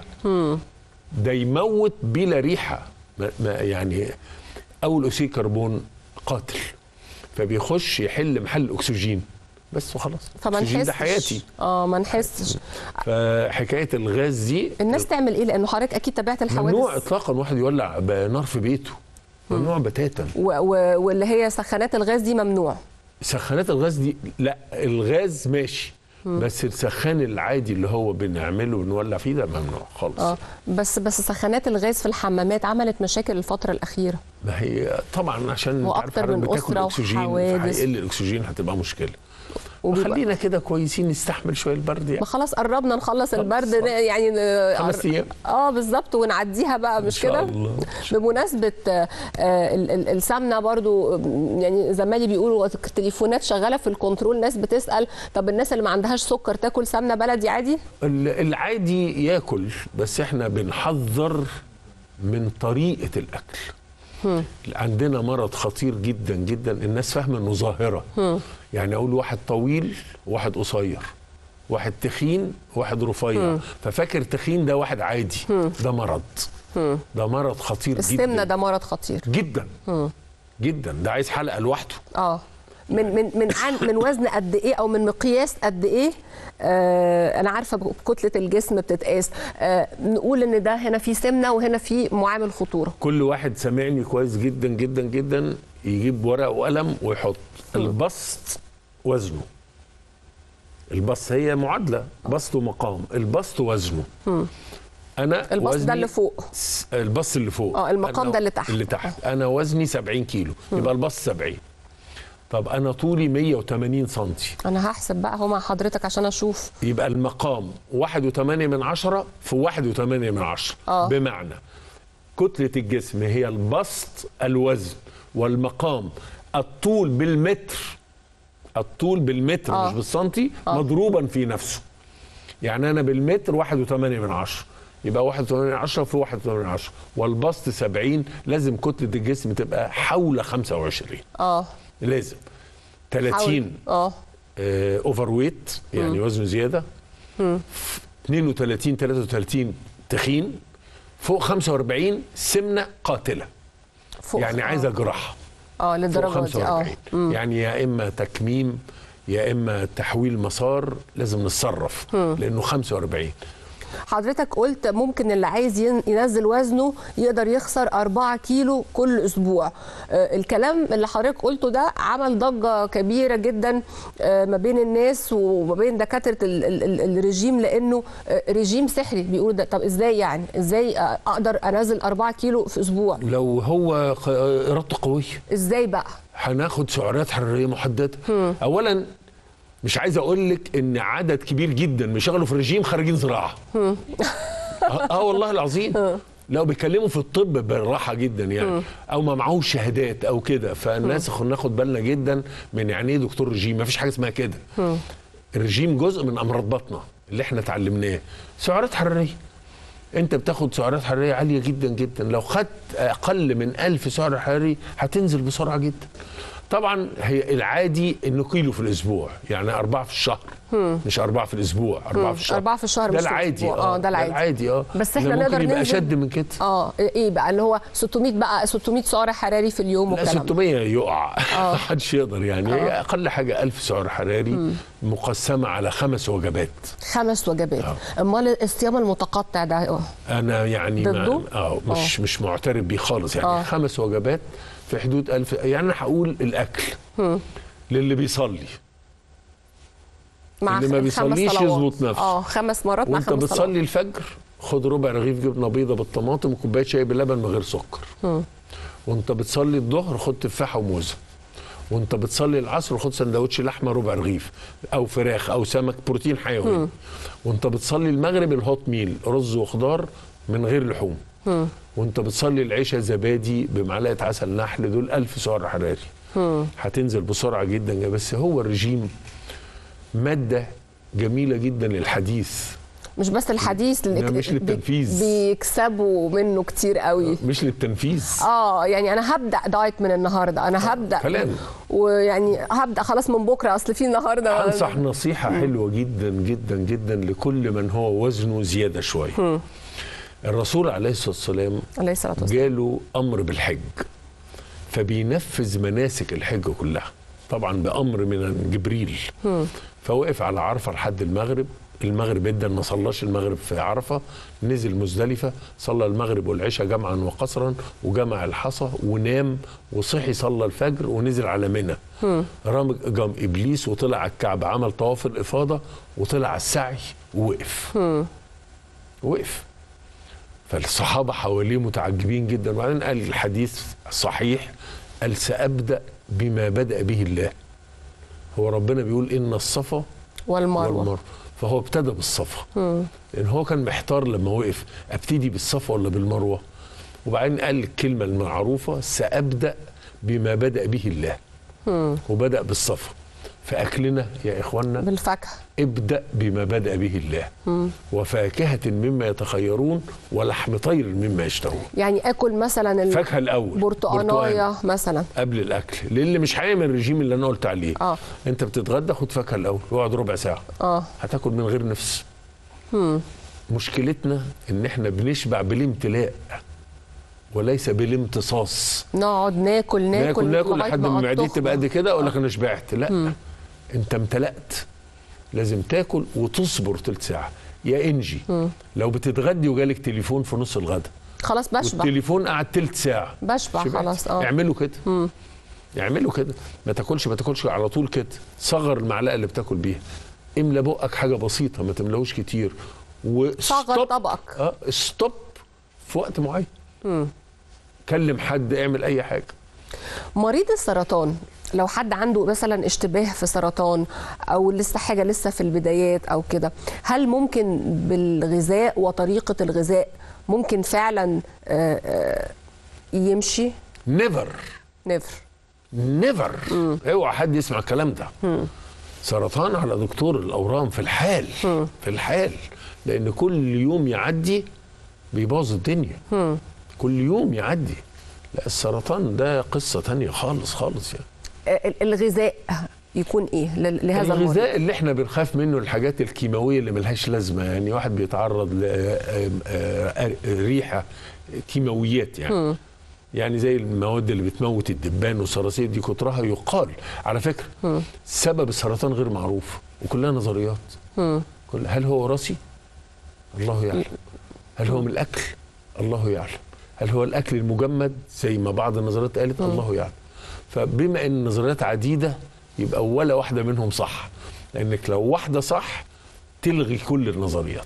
[SPEAKER 2] ده يموت بلا ريحة ما ما يعني أول أكسيد كربون قاتل فبيخش يحل محل الأكسجين بس وخلاص
[SPEAKER 1] فما
[SPEAKER 2] الأكسجين
[SPEAKER 1] نحسش
[SPEAKER 2] ده حياتي
[SPEAKER 1] اه ما نحسش
[SPEAKER 2] فحكاية الغاز دي
[SPEAKER 1] الناس تعمل ايه لانه حضرتك اكيد تابعت
[SPEAKER 2] ممنوع
[SPEAKER 1] الحوادث
[SPEAKER 2] إطلاقا واحد يولع بنار في بيته ممنوع بتاتا
[SPEAKER 1] و و واللي هي سخانات الغاز دي ممنوع
[SPEAKER 2] سخانات الغاز دي لا الغاز ماشي بس السخان العادي اللي هو بنعمله ونولع فيه ده ممنوع خالص
[SPEAKER 1] اه بس بس سخانات الغاز في الحمامات عملت مشاكل الفتره الاخيره
[SPEAKER 2] ما هي طبعا عشان انت عارف
[SPEAKER 1] وأكتر
[SPEAKER 2] حضرتك
[SPEAKER 1] من
[SPEAKER 2] بتاكل
[SPEAKER 1] أسرة
[SPEAKER 2] اكسجين
[SPEAKER 1] وحوادث.
[SPEAKER 2] هيقل الاكسجين هتبقى مشكله
[SPEAKER 1] وبيبقى-
[SPEAKER 2] خلينا كده كويسين نستحمل شويه البرد يعني
[SPEAKER 1] ما خلاص قربنا نخلص البرد
[SPEAKER 2] خلاص.
[SPEAKER 1] يعني ن-
[SPEAKER 2] خمس ايام
[SPEAKER 1] اه بالظبط ونعديها بقى مش
[SPEAKER 2] إن شاء
[SPEAKER 1] كده
[SPEAKER 2] الله.
[SPEAKER 1] بمناسبه آه، ال- ال- السمنه برضو آه، يعني زمايلي بيقولوا التليفونات شغاله في الكنترول ناس بتسال طب الناس اللي ما عندهاش سكر تاكل سمنه بلدي عادي
[SPEAKER 2] ال- العادي ياكل بس احنا بنحذر من طريقه الاكل عندنا مرض خطير جدا جدا الناس فاهمه انه ظاهره يعني اقول واحد طويل وواحد قصير واحد تخين واحد رفيع ففاكر تخين ده واحد عادي ده مرض ده مرض خطير
[SPEAKER 1] السمنه
[SPEAKER 2] جدا
[SPEAKER 1] ده مرض خطير
[SPEAKER 2] جدا جدا ده عايز حلقه لوحده
[SPEAKER 1] اه من من من عن من وزن قد ايه او من مقياس قد ايه آه انا عارفه كتله الجسم بتتقاس آه نقول ان ده هنا في سمنه وهنا في معامل خطوره
[SPEAKER 2] كل واحد سامعني كويس جدا جدا جدا يجيب ورقه وقلم ويحط البسط وزنه البسط هي معادله بسط ومقام البسط وزنه انا
[SPEAKER 1] البسط ده
[SPEAKER 2] وزني
[SPEAKER 1] اللي فوق
[SPEAKER 2] س- البسط اللي فوق
[SPEAKER 1] آه، المقام
[SPEAKER 2] أنا-
[SPEAKER 1] ده اللي تحت.
[SPEAKER 2] اللي تحت انا وزني 70 كيلو يبقى البسط 70 طب انا طولي 180 سنتي
[SPEAKER 1] انا هحسب بقى هو مع حضرتك عشان اشوف
[SPEAKER 2] يبقى المقام 1.8 من عشرة في 1.8 من عشرة
[SPEAKER 1] آه.
[SPEAKER 2] بمعنى كتلة الجسم هي البسط الوزن والمقام الطول بالمتر الطول بالمتر
[SPEAKER 1] آه.
[SPEAKER 2] مش بالسنتي مضروبا في نفسه يعني انا بالمتر 1.8 من عشرة يبقى 1.8 من عشرة في 1.8 من عشرة والبسط 70 لازم كتلة الجسم تبقى حول 25
[SPEAKER 1] اه
[SPEAKER 2] لازم
[SPEAKER 1] حاول.
[SPEAKER 2] 30
[SPEAKER 1] اه
[SPEAKER 2] آه، اوفر ويت يعني وزنه زياده 32 33 تخين فوق 45 سمنه قاتله
[SPEAKER 1] فوق
[SPEAKER 2] يعني
[SPEAKER 1] آه.
[SPEAKER 2] عايزه جراحه
[SPEAKER 1] اه
[SPEAKER 2] فوق
[SPEAKER 1] للدرجه دي اه
[SPEAKER 2] 45 يعني يا اما تكميم يا اما تحويل مسار لازم نتصرف لانه 45
[SPEAKER 1] حضرتك قلت ممكن اللي عايز ين- ينزل وزنه يقدر يخسر 4 كيلو كل اسبوع آه، الكلام اللي حضرتك قلته ده عمل ضجه كبيره جدا آه، ما بين الناس وما بين دكاتره ال- ال- ال- الرجيم لانه آه، رجيم سحري بيقولوا ده طب ازاي يعني ازاي آه، اقدر انزل 4 كيلو في اسبوع
[SPEAKER 2] لو هو ق- ارادته قويه
[SPEAKER 1] ازاي بقى
[SPEAKER 2] هناخد سعرات حراريه محدده اولا مش عايز اقول لك ان عدد كبير جدا من شغلوا في الرجيم خارجين زراعه اه, آه والله العظيم لو بيتكلموا في الطب بالراحه جدا يعني او ما معهوش شهادات او كده فالناس خ- ناخد بالنا جدا من يعني ايه دكتور رجيم ما فيش حاجه اسمها كده الرجيم جزء من امراض بطنه اللي احنا اتعلمناه سعرات حراريه انت بتاخد سعرات حراريه عاليه جدا جدا لو خدت اقل من 1000 سعر حراري هتنزل بسرعه جدا طبعا هي العادي انه كيلو في الاسبوع يعني اربعه في الشهر مش اربعه في الاسبوع اربعه في الشهر
[SPEAKER 1] أربعة في الشهر
[SPEAKER 2] ده
[SPEAKER 1] مش في
[SPEAKER 2] العادي
[SPEAKER 1] الأسبوع. آه، ده العادي.
[SPEAKER 2] العادي اه
[SPEAKER 1] بس
[SPEAKER 2] إنما
[SPEAKER 1] إحنا
[SPEAKER 2] ممكن
[SPEAKER 1] نقدر
[SPEAKER 2] يبقى
[SPEAKER 1] ننزل-
[SPEAKER 2] اشد من كده
[SPEAKER 1] اه ايه بقى اللي هو 600 بقى 600 سعر حراري في اليوم
[SPEAKER 2] لا
[SPEAKER 1] والكلام ده
[SPEAKER 2] 600 يقع محدش يقدر يعني هي اقل حاجه 1000 سعر حراري مقسمه على خمس وجبات
[SPEAKER 1] خمس وجبات امال الصيام المتقطع ده آه.
[SPEAKER 2] انا يعني ما-
[SPEAKER 1] ضده؟
[SPEAKER 2] اه مش مش معترف بيه خالص يعني
[SPEAKER 1] آه.
[SPEAKER 2] خمس وجبات في حدود ألف يعني انا هقول الاكل للي بيصلي
[SPEAKER 1] مع
[SPEAKER 2] اللي ما
[SPEAKER 1] خ- خمس
[SPEAKER 2] بيصليش
[SPEAKER 1] صلوات.
[SPEAKER 2] يظبط نفسه.
[SPEAKER 1] اه خمس مرات مع
[SPEAKER 2] وانت
[SPEAKER 1] خمس صلوات
[SPEAKER 2] بتصلي الفجر خد ربع رغيف جبنه بيضه بالطماطم وكوبايه شاي بلبن من غير سكر وانت بتصلي الظهر خد تفاحه وموزه وانت بتصلي العصر خد سندوتش لحمه ربع رغيف او فراخ او سمك بروتين حيوي وانت بتصلي المغرب الهوت ميل رز وخضار من غير لحوم وانت بتصلي العشاء زبادي بمعلقه عسل نحل دول ألف سعر حراري هتنزل بسرعه جدا بس هو الرجيم ماده جميله جدا للحديث
[SPEAKER 1] مش بس الحديث
[SPEAKER 2] لا، مش
[SPEAKER 1] بي-
[SPEAKER 2] للتنفيذ.
[SPEAKER 1] بيكسبوا منه كتير قوي
[SPEAKER 2] مش للتنفيذ
[SPEAKER 1] اه يعني انا هبدا دايت من النهارده انا هبدا
[SPEAKER 2] كلام.
[SPEAKER 1] ويعني هبدا خلاص من بكره اصل في النهارده
[SPEAKER 2] انصح نصيحه حلوه جدا جدا جدا لكل من هو وزنه زياده شويه الرسول عليه الصلاه والسلام
[SPEAKER 1] عليه الصلاه والسلام
[SPEAKER 2] جاله امر بالحج فبينفذ مناسك الحج كلها طبعا بامر من جبريل فوقف على عرفه لحد المغرب المغرب ادى ما صلاش المغرب في عرفه نزل مزدلفه صلى المغرب والعشاء جمعا وقصرا وجمع الحصى ونام وصحي صلى الفجر ونزل على منى رام جام ابليس وطلع على الكعبه عمل طواف الافاضه وطلع على السعي ووقف وقف فالصحابه حواليه متعجبين جدا وبعدين قال الحديث صحيح قال سابدا بما بدا به الله هو ربنا بيقول ان الصفا
[SPEAKER 1] والمروه
[SPEAKER 2] والمروه فهو ابتدى بالصفا لان هو كان محتار لما وقف ابتدي بالصفا ولا بالمروه وبعدين قال الكلمه المعروفه سابدا بما بدا به الله وبدا بالصفا فاكلنا يا اخواننا
[SPEAKER 1] بالفاكهه
[SPEAKER 2] ابدأ بما بدأ به الله وفاكهة مما يتخيرون ولحم طير مما يشتهون
[SPEAKER 1] يعني اكل مثلا
[SPEAKER 2] فاكهة الأول
[SPEAKER 1] البرتقانايه مثلا
[SPEAKER 2] قبل الأكل للي مش هيعمل الرجيم اللي أنا قلت عليه
[SPEAKER 1] آه.
[SPEAKER 2] أنت بتتغدى خد فاكهة الأول واقعد ربع ساعة
[SPEAKER 1] اه
[SPEAKER 2] هتاكل من غير نفس مشكلتنا إن إحنا بنشبع بالامتلاء وليس بالامتصاص
[SPEAKER 1] نقعد ناكل ناكل
[SPEAKER 2] ناكل ناكل
[SPEAKER 1] لغاية
[SPEAKER 2] لحد ما
[SPEAKER 1] ما
[SPEAKER 2] معدتي
[SPEAKER 1] أطخ.
[SPEAKER 2] تبقى قد كده اقول لك انا شبعت لا انت امتلأت لازم تاكل وتصبر تلت ساعه يا انجي لو بتتغدي وجالك تليفون في نص الغدا
[SPEAKER 1] خلاص بشبع
[SPEAKER 2] والتليفون قعد تلت ساعه
[SPEAKER 1] بشبع
[SPEAKER 2] شبعت.
[SPEAKER 1] خلاص اه
[SPEAKER 2] اعملوا كده اعملوا كده ما تاكلش ما تاكلش على طول كده صغر المعلقه اللي بتاكل بيها املى بقك حاجه بسيطه ما تملاهوش كتير
[SPEAKER 1] صغر
[SPEAKER 2] وستوب
[SPEAKER 1] طبقك
[SPEAKER 2] اه ستوب في وقت معين كلم حد اعمل اي حاجه
[SPEAKER 1] مريض السرطان لو حد عنده مثلا اشتباه في سرطان او لسه حاجه لسه في البدايات او كده هل ممكن بالغذاء وطريقه الغذاء ممكن فعلا آه، آه، يمشي
[SPEAKER 2] نيفر
[SPEAKER 1] نفر
[SPEAKER 2] نيفر اوعى حد يسمع الكلام ده سرطان على دكتور الاورام في الحال في الحال لان كل يوم يعدي بيبوظ الدنيا كل يوم يعدي لا السرطان ده قصه تانية خالص خالص يعني
[SPEAKER 1] آه، الغذاء يكون ايه ل- لهذا المريض
[SPEAKER 2] الغذاء اللي احنا بنخاف منه الحاجات الكيماويه اللي ملهاش لازمه يعني واحد بيتعرض لريحه كيماويات يعني يعني زي المواد اللي بتموت الدبان والصراصير دي كترها يقال على فكره سبب السرطان غير معروف وكلها نظريات كل هل هو وراثي؟ الله يعلم هل هو من الاكل؟ الله يعلم هل هو الاكل المجمد زي ما بعض النظريات قالت الله يعلم فبما ان النظريات عديده يبقى ولا واحده منهم صح لانك لو واحده صح تلغي كل النظريات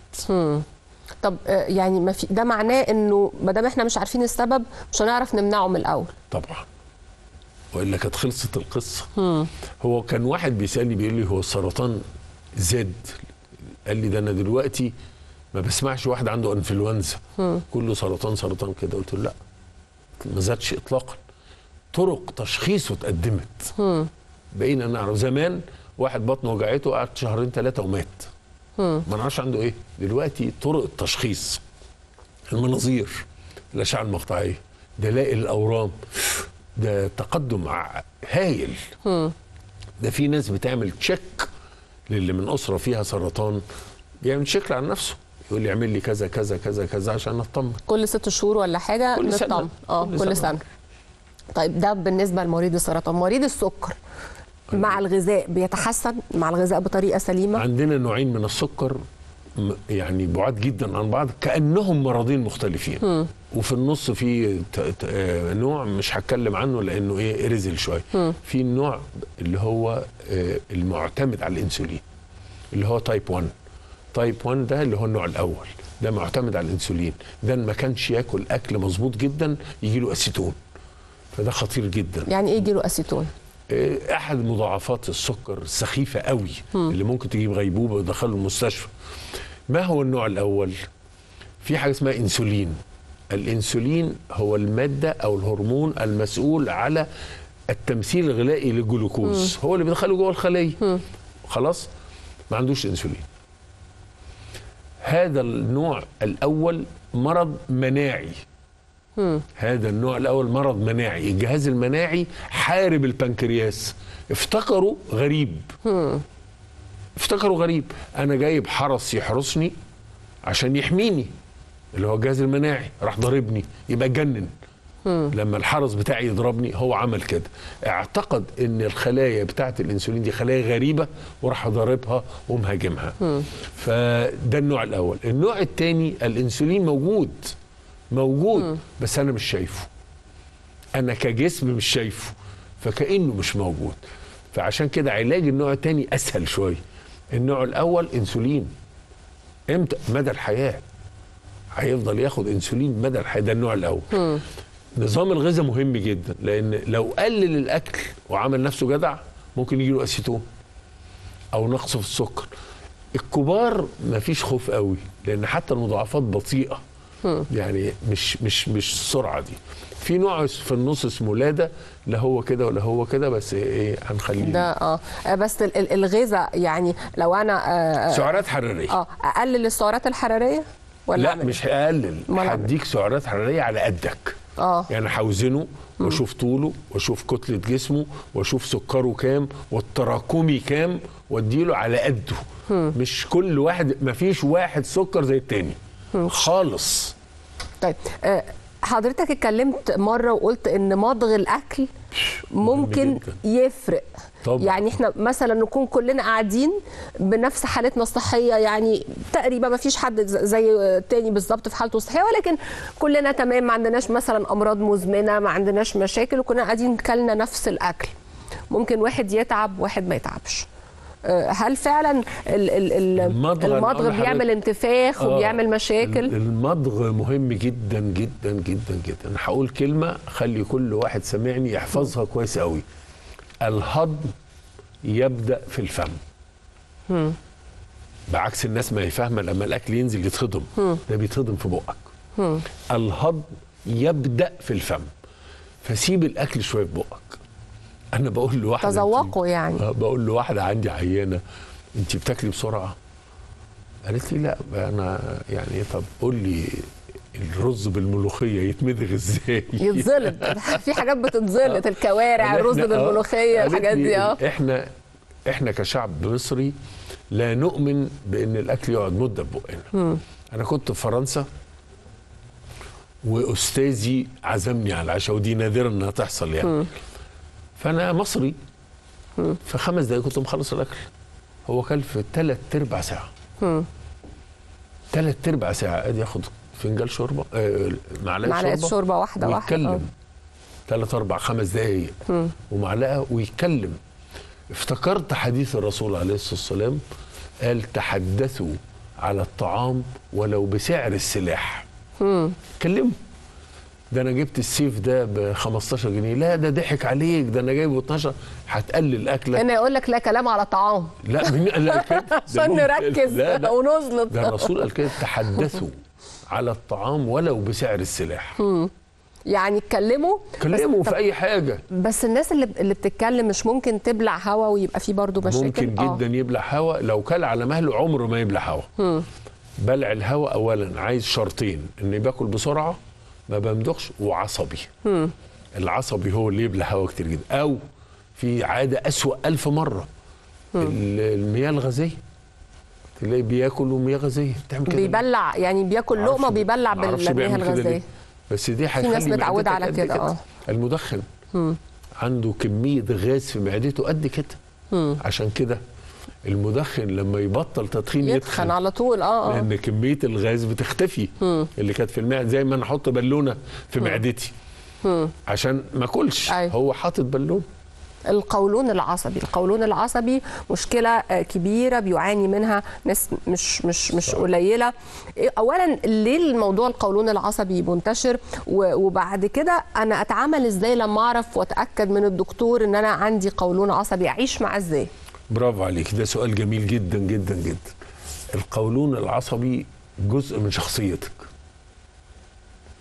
[SPEAKER 1] طب آه، يعني ما في ده معناه انه ما دام احنا مش عارفين السبب مش هنعرف نمنعه من الاول
[SPEAKER 2] طبعا والا كانت خلصت القصه هو كان واحد بيسالني بيقول لي هو السرطان زاد قال لي ده انا دلوقتي ما بسمعش واحد عنده انفلونزا كله سرطان سرطان كده قلت له لا ما زادش اطلاقا طرق تشخيصه اتقدمت بقينا نعرف زمان واحد بطنه وجعته قعد شهرين ثلاثه ومات ما نعرفش عنده ايه دلوقتي طرق التشخيص المناظير الاشعه المقطعيه دلائل الاورام ده تقدم ع- هايل ده في ناس بتعمل تشيك للي من اسره فيها سرطان بيعمل تشيك على نفسه يقول لي اعمل لي كذا كذا كذا كذا عشان اطمن
[SPEAKER 1] كل ست شهور ولا حاجه
[SPEAKER 2] كل سنة.
[SPEAKER 1] نطمن اه
[SPEAKER 2] كل
[SPEAKER 1] كل,
[SPEAKER 2] سنة.
[SPEAKER 1] سنة. طيب ده بالنسبه لمريض السرطان مريض السكر مع الغذاء بيتحسن مع الغذاء بطريقه سليمه
[SPEAKER 2] عندنا نوعين من السكر م- يعني بعاد جدا عن بعض كانهم مرضين مختلفين وفي النص في ت- ت- آه، نوع مش هتكلم عنه لانه ايه رزل شويه في النوع اللي هو آه، المعتمد على الانسولين اللي هو تايب 1 تايب 1 ده اللي هو النوع الاول ده معتمد على الانسولين ده إن ما كانش ياكل اكل مظبوط جدا يجي له اسيتون فده خطير جدا
[SPEAKER 1] يعني ايه يجيله اسيتون
[SPEAKER 2] آه، احد مضاعفات السكر السخيفه قوي اللي ممكن تجيب غيبوبه وتدخله المستشفى ما هو النوع الاول في حاجه اسمها انسولين الانسولين هو الماده او الهرمون المسؤول على التمثيل الغذائي للجلوكوز هو اللي بيدخله جوه الخليه خلاص ما عندوش انسولين هذا النوع الاول مرض مناعي هذا النوع الاول مرض مناعي الجهاز المناعي حارب البنكرياس افتكروا غريب افتكروا غريب انا جايب حرس يحرسني عشان يحميني اللي هو الجهاز المناعي راح ضاربني يبقى اتجنن لما الحرس بتاعي يضربني هو عمل كده اعتقد ان الخلايا بتاعه الانسولين دي خلايا غريبه وراح ضاربها ومهاجمها فده النوع الاول النوع الثاني الانسولين موجود موجود بس انا مش شايفه انا كجسم مش شايفه فكانه مش موجود فعشان كده علاج النوع الثاني اسهل شويه النوع الاول انسولين امتى مدى الحياه هيفضل ياخد انسولين مدى الحياه ده النوع الاول نظام الغذاء مهم جدا لان لو قلل الاكل وعمل نفسه جدع ممكن يجي له اسيتون او نقص في السكر الكبار مفيش خوف قوي لان حتى المضاعفات بطيئه يعني مش مش مش السرعه دي في نوع في النص اسمه لادا لا هو كده ولا هو كده بس ايه هنخليه
[SPEAKER 1] ده اه بس ال- ال- الغذاء يعني لو انا آه
[SPEAKER 2] سعرات حراريه
[SPEAKER 1] اه اقلل السعرات الحراريه ولا
[SPEAKER 2] لا
[SPEAKER 1] أعمل
[SPEAKER 2] مش هقلل
[SPEAKER 1] أمال أعمل
[SPEAKER 2] هديك سعرات حراريه على قدك
[SPEAKER 1] اه
[SPEAKER 2] يعني هوزنه واشوف طوله واشوف كتله جسمه واشوف سكره كام والتراكمي كام واديله على قده مش كل واحد مفيش واحد سكر زي التاني خالص
[SPEAKER 1] طيب آه، حضرتك اتكلمت مره وقلت ان مضغ الاكل ممكن
[SPEAKER 2] جداً.
[SPEAKER 1] يفرق
[SPEAKER 2] طبعاً.
[SPEAKER 1] يعني احنا مثلا نكون كلنا قاعدين بنفس حالتنا الصحيه يعني تقريبا ما فيش حد ز- زي التاني بالظبط في حالته الصحيه ولكن كلنا تمام ما عندناش مثلا امراض مزمنه ما عندناش مشاكل وكنا قاعدين كلنا نفس الاكل ممكن واحد يتعب واحد ما يتعبش آه، هل فعلا ال- ال- ال-
[SPEAKER 2] المضغ أنا
[SPEAKER 1] المضغ
[SPEAKER 2] أقول
[SPEAKER 1] بيعمل
[SPEAKER 2] لحضرتك-
[SPEAKER 1] انتفاخ
[SPEAKER 2] آه،
[SPEAKER 1] وبيعمل مشاكل
[SPEAKER 2] المضغ مهم جدا جدا جدا جدا انا هقول كلمه خلي كل واحد سامعني يحفظها كويس قوي الهضم يبدا في الفم بعكس الناس ما هي فاهمه لما الاكل ينزل يتهضم ده بيتهضم في بقك الهضم يبدا في الفم فسيب الاكل شويه في بقك انا بقول لواحده
[SPEAKER 1] تذوقوا يعني
[SPEAKER 2] آه، بقول لواحده عندي عيانه انت بتاكلي بسرعه قالت لي لا انا يعني طب قول لي الرز بالملوخيه يتمضغ ازاي
[SPEAKER 1] يتزلط في حاجات بتتزلط الكوارع
[SPEAKER 2] قال
[SPEAKER 1] الرز
[SPEAKER 2] إحنا- آه،
[SPEAKER 1] بالملوخيه
[SPEAKER 2] قالت
[SPEAKER 1] الحاجات
[SPEAKER 2] لي
[SPEAKER 1] دي اه
[SPEAKER 2] احنا احنا كشعب مصري لا نؤمن بان الاكل يقعد مده في بقنا انا كنت في فرنسا واستاذي عزمني على العشاء ودي نادرا انها تحصل يعني فانا مصري في خمس دقايق كنت مخلص الاكل هو كل في ثلاث ارباع ساعه ثلاث ارباع ساعه قاعد ياخد فنجان شوربه آه معلقه
[SPEAKER 1] معلقه
[SPEAKER 2] شوربه
[SPEAKER 1] شوربه واحده واحده آه.
[SPEAKER 2] ويتكلم ثلاث اربع خمس دقايق ومعلقه ويتكلم افتكرت حديث الرسول عليه الصلاه والسلام قال تحدثوا على الطعام ولو بسعر السلاح كلموا ده انا جبت السيف ده ب 15 جنيه لا ده ضحك عليك ده انا جايبه 12 هتقلل اكلك
[SPEAKER 1] هنا يقول لك لا كلام على طعام
[SPEAKER 2] لا مين قال لك كده؟ ده
[SPEAKER 1] عشان
[SPEAKER 2] ممكن-
[SPEAKER 1] نركز
[SPEAKER 2] لا لا
[SPEAKER 1] ونزلط
[SPEAKER 2] ده الرسول قال كده تحدثوا على الطعام ولو بسعر السلاح
[SPEAKER 1] يعني اتكلموا
[SPEAKER 2] كلموا
[SPEAKER 1] بس,
[SPEAKER 2] في اي حاجه
[SPEAKER 1] بس الناس اللي اللي بتتكلم مش ممكن تبلع هوا ويبقى في برضه مشاكل
[SPEAKER 2] ممكن
[SPEAKER 1] آه.
[SPEAKER 2] جدا يبلع هواء لو كل على مهله عمره ما يبلع هواء بلع الهواء اولا عايز شرطين ان باكل بسرعه ما بمدخش وعصبي العصبي هو اللي يبلع هواء كتير جدا او في عاده اسوا ألف مره ال- المياه الغازيه تلاقي بياكل ومياه غازيه بتعمل كده ليه؟
[SPEAKER 1] بيبلع يعني بياكل
[SPEAKER 2] معرفش
[SPEAKER 1] لقمه
[SPEAKER 2] بي-
[SPEAKER 1] بيبلع
[SPEAKER 2] معرفش
[SPEAKER 1] بالمياه
[SPEAKER 2] بيعمل كده ليه.
[SPEAKER 1] الغازيه
[SPEAKER 2] بس دي
[SPEAKER 1] ناس
[SPEAKER 2] هيخلي
[SPEAKER 1] متعودة
[SPEAKER 2] معدتك
[SPEAKER 1] على
[SPEAKER 2] قد
[SPEAKER 1] كده، آه.
[SPEAKER 2] المدخن عنده كميه غاز في معدته قد كده عشان كده المدخن لما يبطل تدخين
[SPEAKER 1] يتخن
[SPEAKER 2] يتخن
[SPEAKER 1] على طول اه اه
[SPEAKER 2] لان كميه الغاز بتختفي اللي كانت في المعده زي ما انا احط بالونه في معدتي عشان ما اكلش
[SPEAKER 1] أيوة.
[SPEAKER 2] هو حاطط بالون
[SPEAKER 1] القولون العصبي القولون العصبي مشكلة آه، كبيرة بيعاني منها ناس مش مش مش قليلة إيه، أولا ليه الموضوع القولون العصبي منتشر و- وبعد كده أنا أتعامل إزاي لما أعرف وأتأكد من الدكتور إن أنا عندي قولون عصبي أعيش معاه إزاي
[SPEAKER 2] برافو عليك ده سؤال جميل جدا جدا جدا القولون العصبي جزء من شخصيتك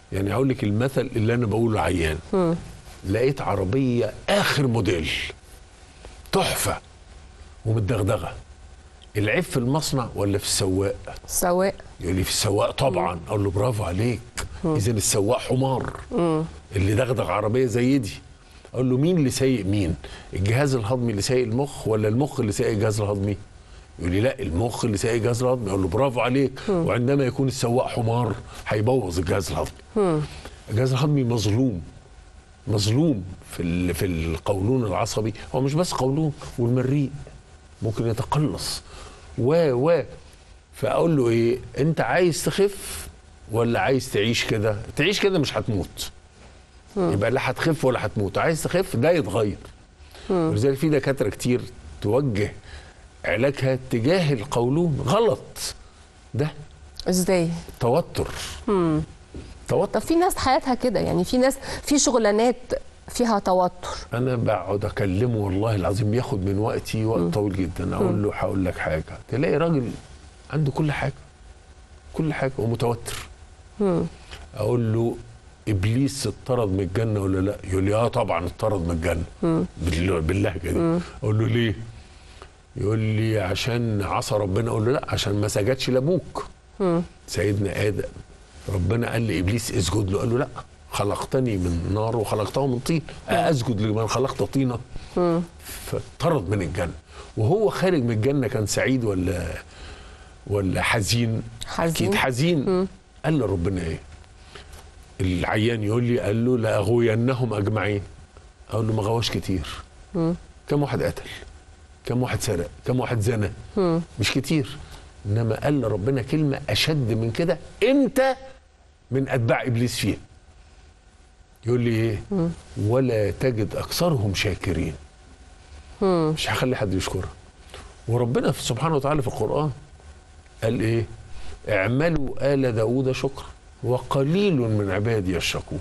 [SPEAKER 2] يعني اقول لك المثل اللي انا بقوله عيان لقيت عربيه اخر موديل تحفه ومتدغدغه العيب في المصنع ولا في السواق
[SPEAKER 1] سواء
[SPEAKER 2] يقول لي في السواق طبعا اقول له برافو عليك اذا السواق حمار اللي دغدغ عربيه زي دي اقول له مين اللي سايق مين الجهاز الهضمي اللي سايق المخ ولا المخ اللي سايق الجهاز الهضمي يقول لي لا المخ اللي سايق الجهاز الهضمي اقول له برافو عليك وعندما يكون السواق حمار هيبوظ الجهاز الهضمي الجهاز الهضمي مظلوم مظلوم في ال- في القولون العصبي هو مش بس قولون والمريء ممكن يتقلص و و فاقول له ايه انت عايز تخف ولا عايز تعيش كده تعيش كده مش هتموت يبقى لا هتخف ولا هتموت عايز تخف ده يتغير ولذلك في دكاتره كتير توجه علاجها تجاه القولون غلط ده
[SPEAKER 1] ازاي
[SPEAKER 2] توتر توتر
[SPEAKER 1] طب في ناس حياتها كده يعني في ناس في شغلانات فيها توتر
[SPEAKER 2] انا بقعد اكلمه والله العظيم بياخد من وقتي وقت طويل جدا اقول له هقول لك حاجه تلاقي راجل عنده كل حاجه كل حاجه ومتوتر اقول له ابليس اتطرد من الجنه ولا لا يقول لي اه طبعا اتطرد من الجنه بال- باللهجه دي اقول له ليه يقول لي عشان عصى ربنا اقول له لا عشان ما سجدش لابوك سيدنا ادم ربنا قال لابليس اسجد له قال له لا خلقتني من نار وخلقته من طين اسجد لمن خلقت طينه فطرد من الجنه وهو خارج من الجنه كان سعيد ولا ولا حزين
[SPEAKER 1] حزين.
[SPEAKER 2] اكيد حزين قال له ربنا ايه العيان يقول لي قال له لاغوينهم اجمعين اقول له ما غواش كتير كم واحد قتل كم واحد سرق كم واحد زنى مش كتير انما قال ربنا كلمه اشد من كده انت من اتباع ابليس فيها يقول لي ايه ولا تجد اكثرهم شاكرين مش هخلي حد يشكرها وربنا في سبحانه وتعالى في القران قال ايه اعملوا ال داود شكرا وقليل من عبادي الشكور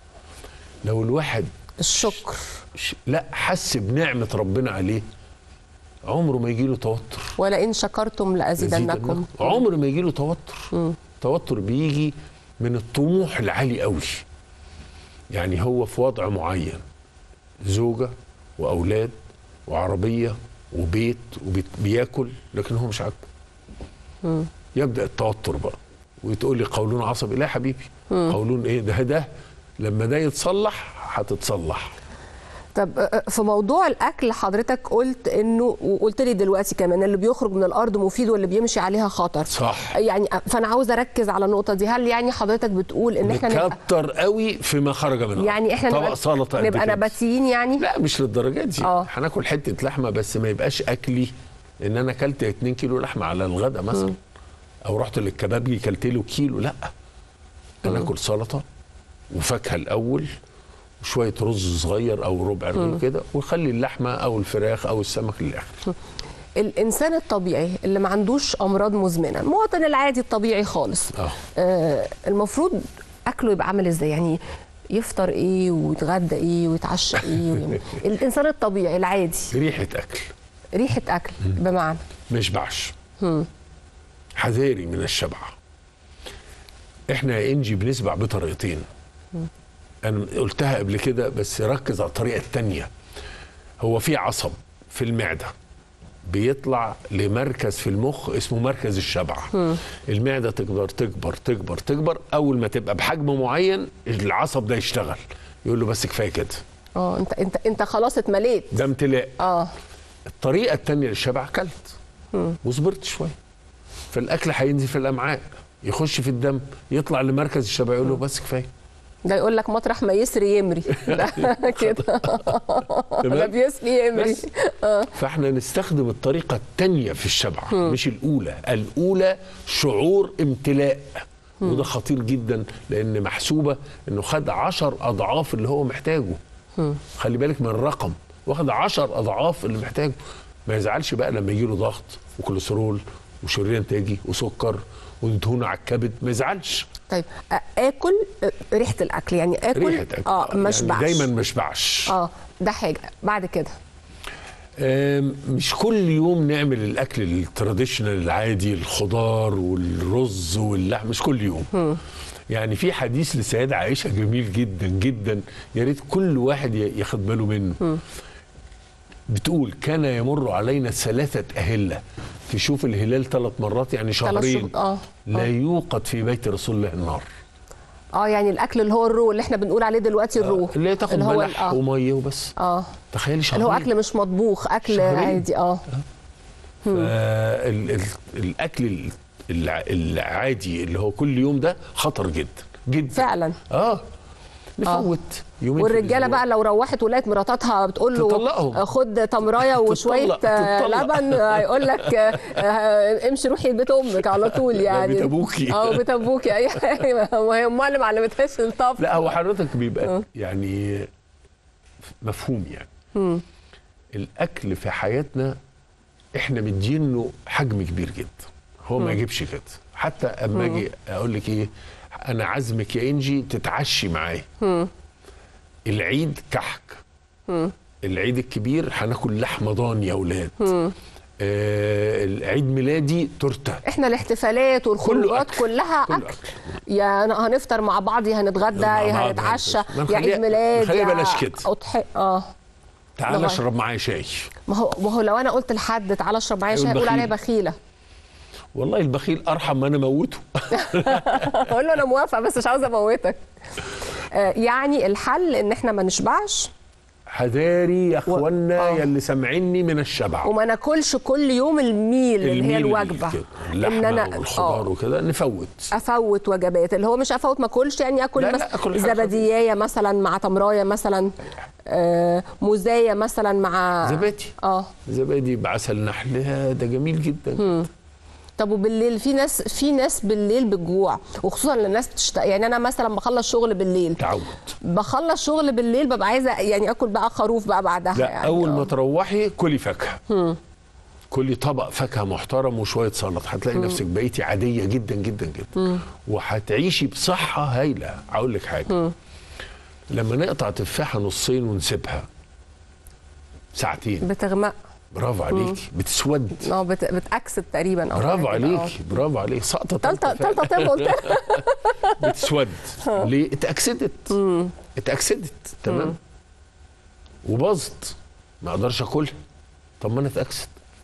[SPEAKER 2] لو الواحد
[SPEAKER 1] الشكر
[SPEAKER 2] ش- لا حس بنعمه ربنا عليه عمره ما يجي له توتر
[SPEAKER 1] ولئن شكرتم لازيدنكم
[SPEAKER 2] عمر ما يجي له توتر توتر بيجي من الطموح العالي قوي يعني هو في وضع معين زوجة وأولاد وعربية وبيت وبياكل لكن هو مش عاجبه يبدأ التوتر بقى وتقول لي قولون عصبي لا يا حبيبي قولون ايه ده ده لما ده يتصلح هتتصلح
[SPEAKER 1] طب آه، في موضوع الاكل حضرتك قلت انه وقلت لي دلوقتي كمان اللي بيخرج من الارض مفيد واللي بيمشي عليها خطر
[SPEAKER 2] صح
[SPEAKER 1] يعني فانا عاوز اركز على النقطه دي هل يعني حضرتك بتقول ان احنا نبقى
[SPEAKER 2] نكتر قوي فيما خرج منه
[SPEAKER 1] يعني احنا
[SPEAKER 2] طبق
[SPEAKER 1] نبقى,
[SPEAKER 2] سلطه قد
[SPEAKER 1] نبقى
[SPEAKER 2] كده.
[SPEAKER 1] نباتيين يعني
[SPEAKER 2] لا مش للدرجه دي
[SPEAKER 1] آه.
[SPEAKER 2] هناكل حته لحمه بس ما يبقاش اكلي ان انا اكلت 2 كيلو لحمه على الغداء مثلا او رحت للكبابجي كلت له كيلو لا انا اكل سلطه وفاكهه الاول وشويه رز صغير او ربع رغيف كده وخلي اللحمه او الفراخ او السمك للاخر
[SPEAKER 1] الانسان الطبيعي اللي ما عندوش امراض مزمنه المواطن العادي الطبيعي خالص
[SPEAKER 2] اه
[SPEAKER 1] آه المفروض اكله يبقى عامل ازاي يعني يفطر ايه ويتغدى ايه ويتعشى ايه ويعمل- الانسان الطبيعي العادي
[SPEAKER 2] ريحه اكل
[SPEAKER 1] ريحه اكل بمعنى
[SPEAKER 2] ما يشبعش حذاري من الشبع احنا يا انجي بنشبع بطريقتين انا قلتها قبل كده بس ركز على الطريقه الثانيه هو في عصب في المعده بيطلع لمركز في المخ اسمه مركز الشبع المعده تكبر تكبر تكبر تكبر اول ما تبقى بحجم معين العصب ده يشتغل يقول له بس كفايه كده
[SPEAKER 1] اه انت انت انت خلاص اتمليت
[SPEAKER 2] ده امتلاء
[SPEAKER 1] اه
[SPEAKER 2] الطريقه الثانيه للشبع اكلت وصبرت شويه فالاكل هينزل في الامعاء يخش في الدم يطلع لمركز الشبع يقول له بس كفايه
[SPEAKER 1] ده يقول لك مطرح ما يسري يمري ده كده ده
[SPEAKER 2] تمام
[SPEAKER 1] بيسري يمري
[SPEAKER 2] بس. فاحنا نستخدم الطريقه الثانيه في الشبع مش الاولى الاولى شعور امتلاء وده خطير جدا لان محسوبه انه خد عشر اضعاف اللي هو محتاجه خلي بالك من الرقم واخد عشر اضعاف اللي محتاجه ما يزعلش بقى لما يجي له ضغط وكوليسترول وشريان تاجي وسكر ودهون على الكبد ما يزعلش
[SPEAKER 1] طيب آ- اكل آه، ريحه الاكل يعني اكل
[SPEAKER 2] ريحه أكل.
[SPEAKER 1] اه ما اشبعش
[SPEAKER 2] يعني دايما ما اشبعش
[SPEAKER 1] اه ده حاجه بعد كده
[SPEAKER 2] آم، مش كل يوم نعمل الاكل التراديشنال العادي الخضار والرز واللحم مش كل يوم يعني في حديث للسيده عائشه جميل جدا جدا يا ريت كل واحد ي- ياخد باله منه بتقول كان يمر علينا ثلاثه اهله تشوف الهلال ثلاث مرات يعني
[SPEAKER 1] ثلاث
[SPEAKER 2] شهرين
[SPEAKER 1] شهور اه
[SPEAKER 2] لا يوقد في بيت رسول الله النار
[SPEAKER 1] اه يعني الاكل اللي هو الرو اللي احنا بنقول عليه دلوقتي الرو
[SPEAKER 2] اللي هي تاخد
[SPEAKER 1] اللي هو ال-
[SPEAKER 2] ملح
[SPEAKER 1] اه
[SPEAKER 2] وميه وبس
[SPEAKER 1] اه
[SPEAKER 2] تخيلي شهرين
[SPEAKER 1] اللي هو اكل مش مطبوخ اكل
[SPEAKER 2] شهرين.
[SPEAKER 1] عادي اه
[SPEAKER 2] ال- ال- الاكل ال- الع- العادي اللي هو كل يوم ده خطر جدا جدا
[SPEAKER 1] فعلا
[SPEAKER 2] اه نفوت يومين في
[SPEAKER 1] والرجاله
[SPEAKER 2] الأسبوع.
[SPEAKER 1] بقى لو روحت ولقت مراتاتها بتقول له
[SPEAKER 2] تطلقهم.
[SPEAKER 1] آه، خد تمرايه وشويه
[SPEAKER 2] تطلق-
[SPEAKER 1] آه،
[SPEAKER 2] تطلق.
[SPEAKER 1] لبن هيقول لك آه، آه، امشي روحي بيت امك على طول يعني
[SPEAKER 2] بيت أبوكي.
[SPEAKER 1] اه بيت ابوكي ايوه ما هي امها اللي ما علمتهاش الطبخ
[SPEAKER 2] لا هو حضرتك بيبقى يعني مفهوم يعني الاكل في حياتنا احنا مدينه حجم كبير جدا هو ما يجيبش كده حتى اما اجي اقول لك ايه انا عازمك يا انجي تتعشي معايا العيد كحك العيد الكبير هناكل لحمه ضاني يا اولاد آه العيد ميلادي تورته
[SPEAKER 1] احنا الاحتفالات والخروجات
[SPEAKER 2] أكل.
[SPEAKER 1] كلها
[SPEAKER 2] كله
[SPEAKER 1] اكل
[SPEAKER 2] أكل.
[SPEAKER 1] يا هنفطر مع بعض يا هنتغدى
[SPEAKER 2] مع
[SPEAKER 1] يا
[SPEAKER 2] بعض
[SPEAKER 1] هنتعشى
[SPEAKER 2] هنتغدى.
[SPEAKER 1] يا
[SPEAKER 2] نخليها-
[SPEAKER 1] عيد ميلاد
[SPEAKER 2] نخليها
[SPEAKER 1] يا
[SPEAKER 2] بلاش كده.
[SPEAKER 1] أضحية اه
[SPEAKER 2] تعال
[SPEAKER 1] لغاية.
[SPEAKER 2] اشرب معايا شاي
[SPEAKER 1] ما هو ما هو لو انا قلت لحد تعالى اشرب معايا شاي
[SPEAKER 2] أيوة
[SPEAKER 1] هيقول عليا
[SPEAKER 2] البخيل.
[SPEAKER 1] بخيله
[SPEAKER 2] والله البخيل ارحم ما انا موته
[SPEAKER 1] اقول له انا موافقه بس مش عاوزه اموتك آه، يعني الحل ان احنا ما نشبعش
[SPEAKER 2] حذاري يا اخوانا
[SPEAKER 1] آه.
[SPEAKER 2] يا اللي سامعيني من الشبع
[SPEAKER 1] وما ناكلش كل يوم الميل اللي هي
[SPEAKER 2] الميل
[SPEAKER 1] الوجبه
[SPEAKER 2] كده، اللحمه والخضار
[SPEAKER 1] آه،
[SPEAKER 2] وكده نفوت
[SPEAKER 1] افوت وجبات اللي هو مش افوت ما اكلش يعني اكل
[SPEAKER 2] لا، لا،
[SPEAKER 1] مثلا
[SPEAKER 2] أكل حاجة
[SPEAKER 1] زبديايه مثلا مع تمرايه مثلا آه، موزايه مثلا مع
[SPEAKER 2] زبادي
[SPEAKER 1] اه
[SPEAKER 2] زبادي بعسل نحل يا ده جميل جدا
[SPEAKER 1] طب وبالليل في ناس في ناس بالليل بتجوع وخصوصا للناس بتشتاق يعني انا مثلا بخلص شغل بالليل
[SPEAKER 2] تعود
[SPEAKER 1] بخلص شغل بالليل ببقى عايزه يعني اكل بقى خروف بقى بعدها
[SPEAKER 2] لا
[SPEAKER 1] يعني
[SPEAKER 2] اول
[SPEAKER 1] آه.
[SPEAKER 2] ما تروحي كلي فاكهه كلي طبق فاكهه محترم وشويه سلطه هتلاقي نفسك بقيتي عاديه جدا جدا جدا وهتعيشي بصحه هايله هقول لك حاجه لما نقطع تفاحه نصين ونسيبها ساعتين
[SPEAKER 1] بتغمق
[SPEAKER 2] برافو عليكي بتسود
[SPEAKER 1] اه بت... بتاكسد تقريبا او
[SPEAKER 2] برافو
[SPEAKER 1] حاجة كده، آه.
[SPEAKER 2] عليك برافو عليك سقطه
[SPEAKER 1] تالتة
[SPEAKER 2] تالتة
[SPEAKER 1] تالتة طب قلت
[SPEAKER 2] بتسود ليه اتاكسدت اتاكسدت تمام وباظت ما اقدرش اكلها طب ما انا اتاكسد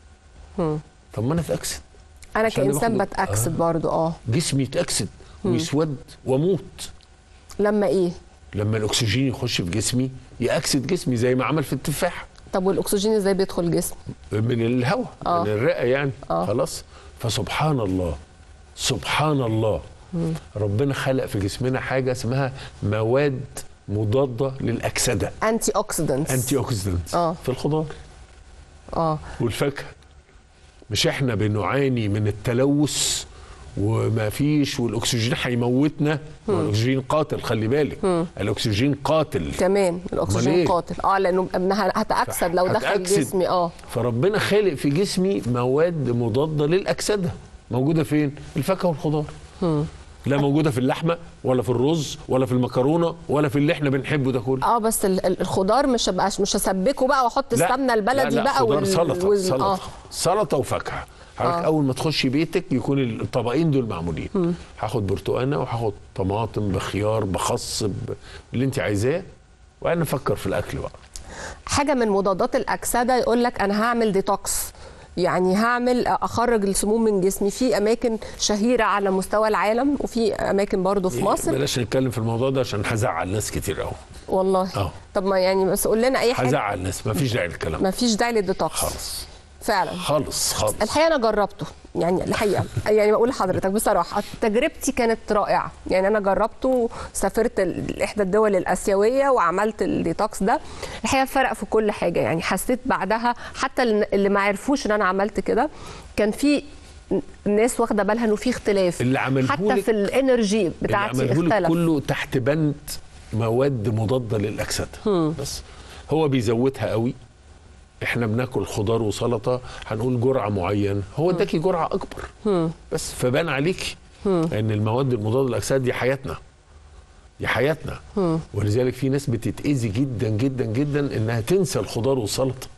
[SPEAKER 2] طب ما انا اتاكسد
[SPEAKER 1] انا
[SPEAKER 2] عشان
[SPEAKER 1] كانسان
[SPEAKER 2] باخد-
[SPEAKER 1] بتاكسد برضو اه
[SPEAKER 2] جسمي يتاكسد ويسود واموت
[SPEAKER 1] لما ايه
[SPEAKER 2] لما الاكسجين يخش في جسمي ياكسد جسمي زي ما عمل في التفاح
[SPEAKER 1] طب والاكسجين ازاي بيدخل الجسم
[SPEAKER 2] من الهواء
[SPEAKER 1] آه.
[SPEAKER 2] من الرئه يعني
[SPEAKER 1] آه.
[SPEAKER 2] خلاص فسبحان الله سبحان الله ربنا خلق في جسمنا حاجه اسمها مواد مضاده للاكسده
[SPEAKER 1] انتي اوكسيدنتس
[SPEAKER 2] انتي اوكسيدنت
[SPEAKER 1] آه.
[SPEAKER 2] في الخضار
[SPEAKER 1] اه
[SPEAKER 2] والفاكهه مش احنا بنعاني من التلوث وما فيش والاكسجين هيموتنا والاكسجين قاتل خلي بالك الاكسجين قاتل
[SPEAKER 1] كمان
[SPEAKER 2] أمال
[SPEAKER 1] الاكسجين
[SPEAKER 2] إيه؟
[SPEAKER 1] قاتل اه لانه ابنها هتاكسد لو دخل
[SPEAKER 2] هتأكسد.
[SPEAKER 1] جسمي اه
[SPEAKER 2] فربنا خالق في جسمي مواد مضاده للاكسده موجوده فين الفاكهه والخضار لا موجوده في اللحمه ولا في الرز ولا في المكرونه ولا في اللي احنا بنحبه ده كله
[SPEAKER 1] اه بس ال- ال- الخضار مش هبقاش مش هسبكه بقى واحط
[SPEAKER 2] لا،
[SPEAKER 1] السمنه البلدي
[SPEAKER 2] لا لا
[SPEAKER 1] بقى
[SPEAKER 2] خضار
[SPEAKER 1] وال-
[SPEAKER 2] سلطه
[SPEAKER 1] وال-
[SPEAKER 2] سلطه
[SPEAKER 1] اه
[SPEAKER 2] سلطه وفاكهه حضرتك
[SPEAKER 1] آه.
[SPEAKER 2] اول ما تخشي بيتك يكون الطبقين دول معمولين هاخد برتقانه وهاخد طماطم بخيار بخص ب- اللي انت عايزاه وانا افكر في الاكل بقى
[SPEAKER 1] حاجه من مضادات الاكسده يقول لك انا هعمل ديتوكس يعني هعمل اخرج السموم من جسمي في اماكن شهيره على مستوى العالم وفي اماكن برضو في مصر
[SPEAKER 2] بلاش نتكلم في الموضوع ده عشان هزعل ناس كتير قوي
[SPEAKER 1] والله
[SPEAKER 2] اه
[SPEAKER 1] طب ما يعني بس قول لنا اي حاجه
[SPEAKER 2] هزعل ناس ما فيش داعي للكلام
[SPEAKER 1] ما فيش داعي للديتوكس
[SPEAKER 2] خالص
[SPEAKER 1] فعلا
[SPEAKER 2] خالص خالص
[SPEAKER 1] الحقيقه انا جربته يعني الحقيقه يعني بقول لحضرتك بصراحه تجربتي كانت رائعه يعني انا جربته سافرت ال- احدى الدول الاسيويه وعملت الديتوكس ده الحقيقه فرق في كل حاجه يعني حسيت بعدها حتى اللي اللي ما عرفوش ان انا عملت كده كان في ناس واخده بالها انه في اختلاف
[SPEAKER 2] اللي عملهولك-
[SPEAKER 1] حتى في الانرجي
[SPEAKER 2] اللي
[SPEAKER 1] بتاعتي
[SPEAKER 2] عمله لك
[SPEAKER 1] اختلف
[SPEAKER 2] كله تحت بند مواد مضاده للاكسده بس هو بيزودها قوي احنا بناكل خضار وسلطه هنقول جرعه معينه هو اداكي جرعه اكبر بس فبان عليكي ان المواد المضاده للاكسده دي حياتنا دي حياتنا ولذلك في ناس بتتاذي جدا جدا جدا انها تنسى الخضار والسلطه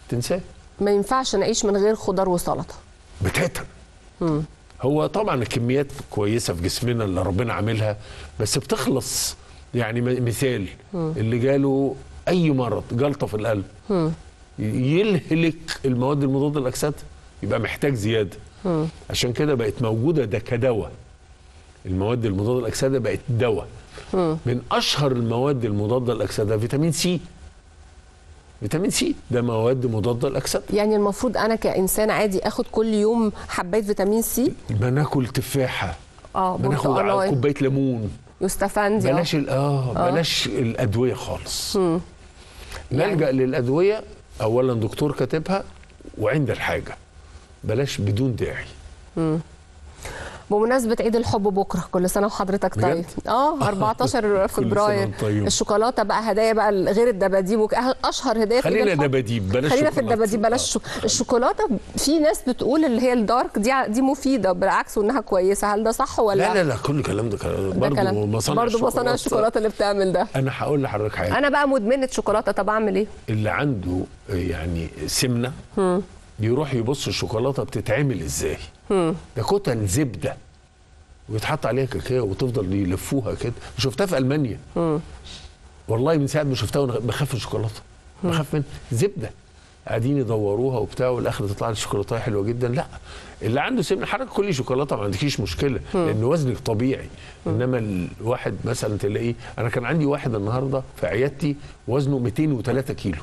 [SPEAKER 2] تنساه
[SPEAKER 1] ما ينفعش نعيش من غير خضار وسلطه
[SPEAKER 2] بتاتا هو طبعا الكميات كويسه في جسمنا اللي ربنا عاملها بس بتخلص يعني م- مثال اللي جاله اي مرض جلطه في القلب يلهلك المواد المضاده للاكسده يبقى محتاج زياده عشان كده بقت موجوده ده كدواء المواد المضاده للاكسده بقت دواء من اشهر المواد المضاده للاكسده فيتامين سي فيتامين سي ده مواد مضاده للاكسده
[SPEAKER 1] يعني المفروض انا كانسان عادي اخد كل يوم حبايه فيتامين سي
[SPEAKER 2] ما ناكل تفاحه
[SPEAKER 1] اه
[SPEAKER 2] بناخد على
[SPEAKER 1] برتقالايه
[SPEAKER 2] كوبايه ليمون
[SPEAKER 1] يوستفندي
[SPEAKER 2] بلاش ال- اه بلاش الادويه خالص نلجا للادويه اولا دكتور كاتبها وعند الحاجه بلاش بدون داعي
[SPEAKER 1] بمناسبة عيد الحب بكرة كل سنة وحضرتك طيب
[SPEAKER 2] بجد؟
[SPEAKER 1] اه 14 فبراير
[SPEAKER 2] وأنت طيب.
[SPEAKER 1] الشوكولاتة بقى هدايا بقى غير الدباديب وك- أشهر هدية في عيد
[SPEAKER 2] خلينا
[SPEAKER 1] الحب
[SPEAKER 2] دباديب بلاش
[SPEAKER 1] خلينا في
[SPEAKER 2] شوكولاتة.
[SPEAKER 1] الدباديب بلاش شو... الشوكولاتة في ناس بتقول اللي هي الدارك دي ع- دي مفيدة بالعكس وانها كويسة هل ده صح ولا
[SPEAKER 2] لا لا لا كل الكلام ده كلام
[SPEAKER 1] ده
[SPEAKER 2] برضه
[SPEAKER 1] كلام
[SPEAKER 2] مصانع
[SPEAKER 1] برضه مصانع الشوكولاتة اللي بتعمل ده
[SPEAKER 2] انا هقول لحضرتك حاجه
[SPEAKER 1] انا بقى مدمنة شوكولاتة طب اعمل ايه
[SPEAKER 2] اللي عنده يعني سمنه يروح يبص الشوكولاته بتتعمل ازاي ده كتل زبده ويتحط عليها كاكاو وتفضل يلفوها كده شفتها في المانيا والله من ساعه ما شفتها وانا بخاف من الشوكولاته بخاف من زبده قاعدين يدوروها وبتاع والاخر تطلع لي الشوكولاته حلوه جدا لا اللي عنده سمنه حضرتك كل شوكولاته ما عندكيش مشكله لان وزنك طبيعي انما الواحد مثلا تلاقيه انا كان عندي واحد النهارده في عيادتي وزنه 203 كيلو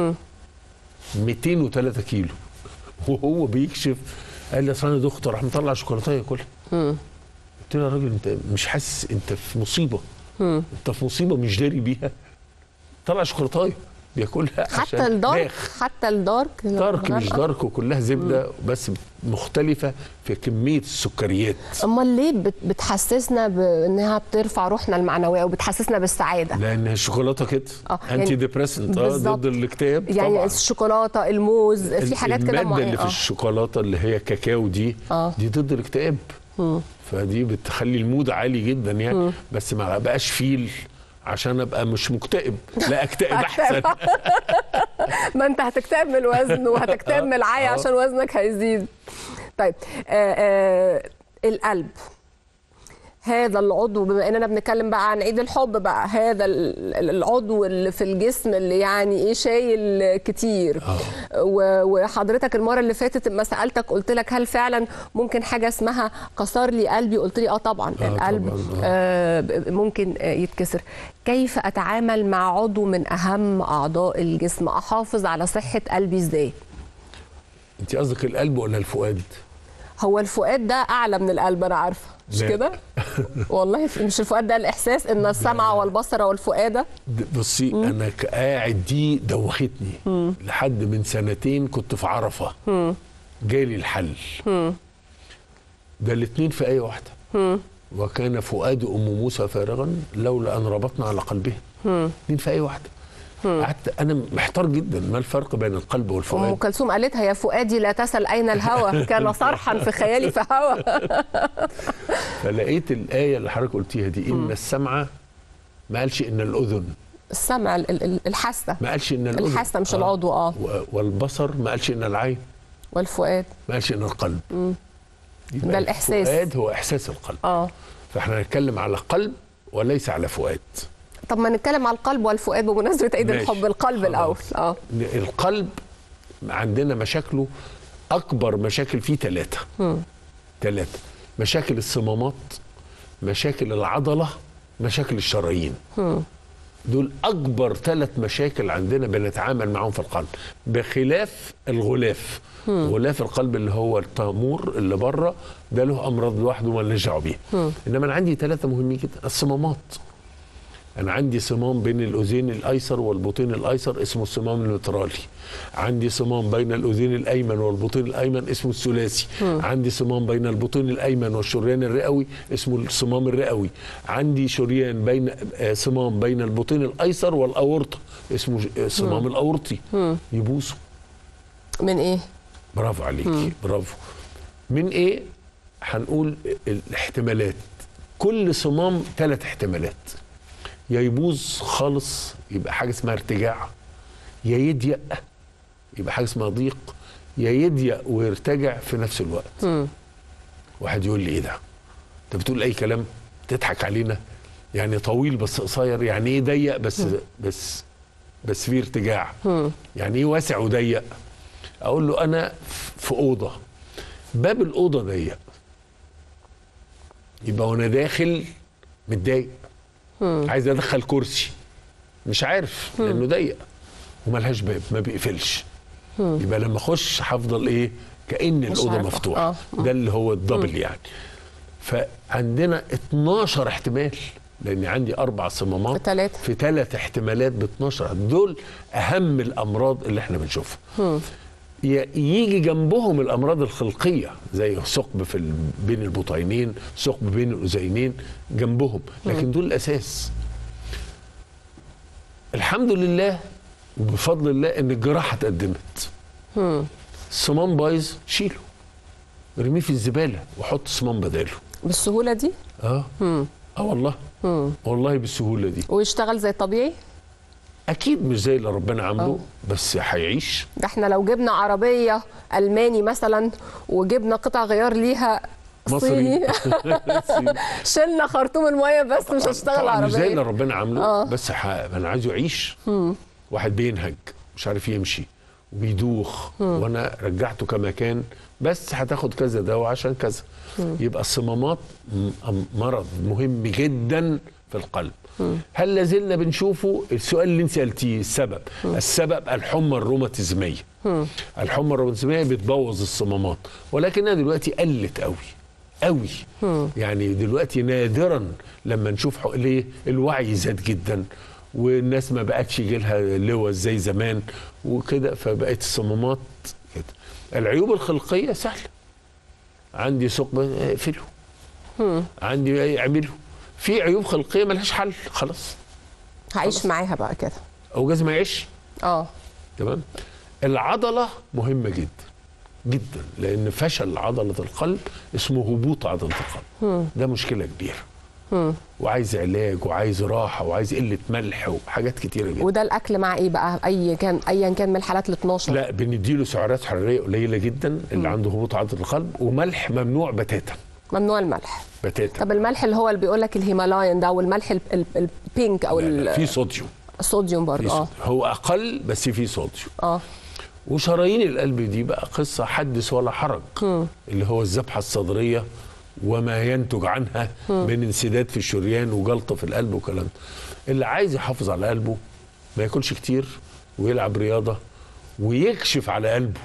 [SPEAKER 2] 203 كيلو وهو بيكشف قال لي اصل انا دكتور راح مطلع شوكولاته ياكلها قلت له يا راجل انت مش حاسس انت في مصيبه انت في مصيبه مش داري بيها طلع شوكولاته بياكلها عشان
[SPEAKER 1] حتى الدارك
[SPEAKER 2] داخ.
[SPEAKER 1] حتى الدارك
[SPEAKER 2] دارك مش
[SPEAKER 1] آه.
[SPEAKER 2] دارك وكلها زبده بس مختلفه في كميه السكريات
[SPEAKER 1] امال ليه بت- بتحسسنا بانها بترفع روحنا المعنويه وبتحسسنا بالسعاده
[SPEAKER 2] لان الشوكولاته كده
[SPEAKER 1] آه،
[SPEAKER 2] انتي
[SPEAKER 1] يعني
[SPEAKER 2] ديبريسنت اه
[SPEAKER 1] بالظبط.
[SPEAKER 2] ضد الاكتئاب
[SPEAKER 1] يعني
[SPEAKER 2] طبعا
[SPEAKER 1] الشوكولاته الموز في حاجات كده
[SPEAKER 2] الماده
[SPEAKER 1] معينه
[SPEAKER 2] اللي في
[SPEAKER 1] آه.
[SPEAKER 2] الشوكولاته اللي هي كاكاو دي
[SPEAKER 1] آه.
[SPEAKER 2] دي ضد الاكتئاب فدي بتخلي المود عالي جدا يعني بس ما بقاش فيل عشان ابقى مش مكتئب لا اكتئب احسن
[SPEAKER 1] ما انت هتكتئب من الوزن وهتكتئب من العيا عشان وزنك هيزيد طيب آه آه القلب هذا العضو بما اننا بنتكلم بقى عن عيد الحب بقى هذا ال- ال- العضو اللي في الجسم اللي يعني ايه شايل كتير و- وحضرتك المره اللي فاتت لما سالتك قلت لك هل فعلا ممكن حاجه اسمها كسر لي قلبي قلت لي اه طبعا
[SPEAKER 2] آه
[SPEAKER 1] القلب
[SPEAKER 2] طبعاً،
[SPEAKER 1] آه ب- ممكن آه يتكسر كيف اتعامل مع عضو من اهم اعضاء الجسم احافظ على صحه قلبي ازاي
[SPEAKER 2] انت قصدك القلب ولا الفؤاد
[SPEAKER 1] هو الفؤاد ده اعلى من القلب انا عارفه مش
[SPEAKER 2] لا.
[SPEAKER 1] كده والله مش الفؤاد ده الاحساس ان السمع والبصر والفؤاد
[SPEAKER 2] د- بصي انا ك- قاعد دي دوختني لحد من سنتين كنت في عرفه جالي الحل ده الاتنين في اي واحده وكان فؤاد ام موسى فارغا لولا ان ربطنا على قلبها اتنين في اي واحده قعدت انا محتار جدا ما الفرق بين القلب
[SPEAKER 1] ام
[SPEAKER 2] والفؤاد
[SPEAKER 1] كلثوم قالتها يا فؤادي لا تسل اين الهوى كان صرحا في خيالي فهوى
[SPEAKER 2] فلقيت الايه اللي حضرتك قلتيها دي ان السمع ما قالش ان الاذن
[SPEAKER 1] السمع ال- ال- الحاسه
[SPEAKER 2] ما قالش ان الاذن
[SPEAKER 1] الحاسه مش العضو اه
[SPEAKER 2] و- والبصر ما قالش ان العين
[SPEAKER 1] والفؤاد
[SPEAKER 2] ما قالش ان القلب يبقى
[SPEAKER 1] ده الإحساس.
[SPEAKER 2] الفؤاد هو احساس القلب
[SPEAKER 1] اه
[SPEAKER 2] فاحنا هنتكلم على قلب وليس على فؤاد
[SPEAKER 1] طب ما نتكلم على القلب والفؤاد بمناسبه عيد
[SPEAKER 2] ماشي.
[SPEAKER 1] الحب القلب
[SPEAKER 2] خلاص.
[SPEAKER 1] الاول اه
[SPEAKER 2] القلب عندنا مشاكله اكبر مشاكل فيه ثلاثه ثلاثه مشاكل الصمامات مشاكل العضله مشاكل الشرايين دول اكبر ثلاث مشاكل عندنا بنتعامل معاهم في القلب بخلاف الغلاف غلاف القلب اللي هو التامور اللي بره ده له امراض لوحده ما لناش دعوه بيه انما انا عندي ثلاثه مهمين جدا الصمامات انا عندي صمام بين الاذين الايسر والبطين الايسر اسمه الصمام المترالي عندي صمام بين الاذين الايمن والبطين الايمن اسمه الثلاثي عندي صمام بين البطين الايمن والشريان الرئوي اسمه الصمام الرئوي عندي شريان بين آه، صمام بين البطين الايسر والاورطه اسمه ج- آه، الصمام الاورطي يبوسوا
[SPEAKER 1] من ايه
[SPEAKER 2] برافو عليكي برافو من ايه هنقول الاحتمالات كل صمام ثلاث احتمالات يا يبوظ خالص يبقى حاجه اسمها ارتجاع يا يضيق يبقى حاجه اسمها ضيق يا يضيق ويرتجع في نفس الوقت واحد يقول لي ايه ده انت بتقول اي كلام تضحك علينا يعني طويل بس قصير يعني ايه ضيق بس بس بس فيه ارتجاع يعني ايه واسع وضيق اقول له انا في اوضه باب الاوضه ضيق يبقى وانا داخل متضايق عايز ادخل كرسي مش عارف لانه ضيق وملهاش باب ما بيقفلش يبقى لما اخش هفضل ايه كان الاوضه
[SPEAKER 1] عارفة.
[SPEAKER 2] مفتوحه
[SPEAKER 1] آه.
[SPEAKER 2] ده اللي هو الدبل يعني فعندنا 12 احتمال لان عندي اربع صمامات
[SPEAKER 1] في تلاتة.
[SPEAKER 2] في ثلاث احتمالات ب 12 دول اهم الامراض اللي احنا بنشوفها ي- يجي جنبهم الامراض الخلقيه زي ثقب في ال... بين البطينين ثقب بين الاذينين جنبهم لكن دول الاساس الحمد لله وبفضل الله ان الجراحه اتقدمت الصمام بايظ شيله ارميه في الزباله وحط صمام بداله
[SPEAKER 1] بالسهوله دي
[SPEAKER 2] اه اه والله والله بالسهوله دي
[SPEAKER 1] ويشتغل زي الطبيعي
[SPEAKER 2] اكيد مش زي اللي ربنا عامله بس هيعيش
[SPEAKER 1] ده احنا لو جبنا عربيه الماني مثلا وجبنا قطع غيار ليها
[SPEAKER 2] مصري
[SPEAKER 1] صيني شلنا خرطوم الميه بس مش هتشتغل
[SPEAKER 2] طبعاً مش زي اللي
[SPEAKER 1] عربيه
[SPEAKER 2] ربنا عامله
[SPEAKER 1] آه.
[SPEAKER 2] بس ح... انا عايزه يعيش واحد بينهج مش عارف يمشي وبيدوخ وانا رجعته كما كان بس هتاخد كذا دواء عشان كذا يبقى الصمامات م- أم- مرض مهم جدا في القلب هل لازلنا بنشوفه السؤال اللي انت سالتيه السبب السبب الحمى الروماتيزميه الحمى الروماتيزميه بتبوظ الصمامات ولكنها دلوقتي قلت قوي قوي يعني دلوقتي نادرا لما نشوف حق- ليه الوعي زاد جدا والناس ما بقتش يجي لها لوز زي زمان وكده فبقت الصمامات كده العيوب الخلقيه سهله عندي ثقب اقفله عندي إيه اعمله في عيوب خلقيه ملهاش حل خلاص
[SPEAKER 1] هعيش معاها بقى كده
[SPEAKER 2] او جاز ما يعيش
[SPEAKER 1] اه
[SPEAKER 2] تمام العضله مهمه جدا جدا لان فشل عضله القلب اسمه هبوط عضله القلب ده مشكله كبيره وعايز علاج وعايز راحه وعايز قله ملح وحاجات كتيره جدا
[SPEAKER 1] وده الاكل مع ايه بقى اي كان ايا كان من الحالات ال 12
[SPEAKER 2] لا بنديله سعرات حراريه قليله جدا اللي عنده هبوط عضله القلب وملح ممنوع بتاتا
[SPEAKER 1] ممنوع الملح
[SPEAKER 2] بتاتا
[SPEAKER 1] طب الملح اللي هو اللي بيقول لك الهيمالايان ده والملح ال- ال- البينك او
[SPEAKER 2] لا، لا،
[SPEAKER 1] ال-
[SPEAKER 2] في صوديوم
[SPEAKER 1] الصوديوم
[SPEAKER 2] في
[SPEAKER 1] برضه اه
[SPEAKER 2] صوديوم. هو اقل بس في صوديوم
[SPEAKER 1] اه
[SPEAKER 2] وشرايين القلب دي بقى قصة حدث ولا حرج اللي هو الذبحة الصدرية وما ينتج عنها من انسداد في الشريان وجلطة في القلب وكلام ده. اللي عايز يحافظ على قلبه ما ياكلش كتير ويلعب رياضة ويكشف على قلبه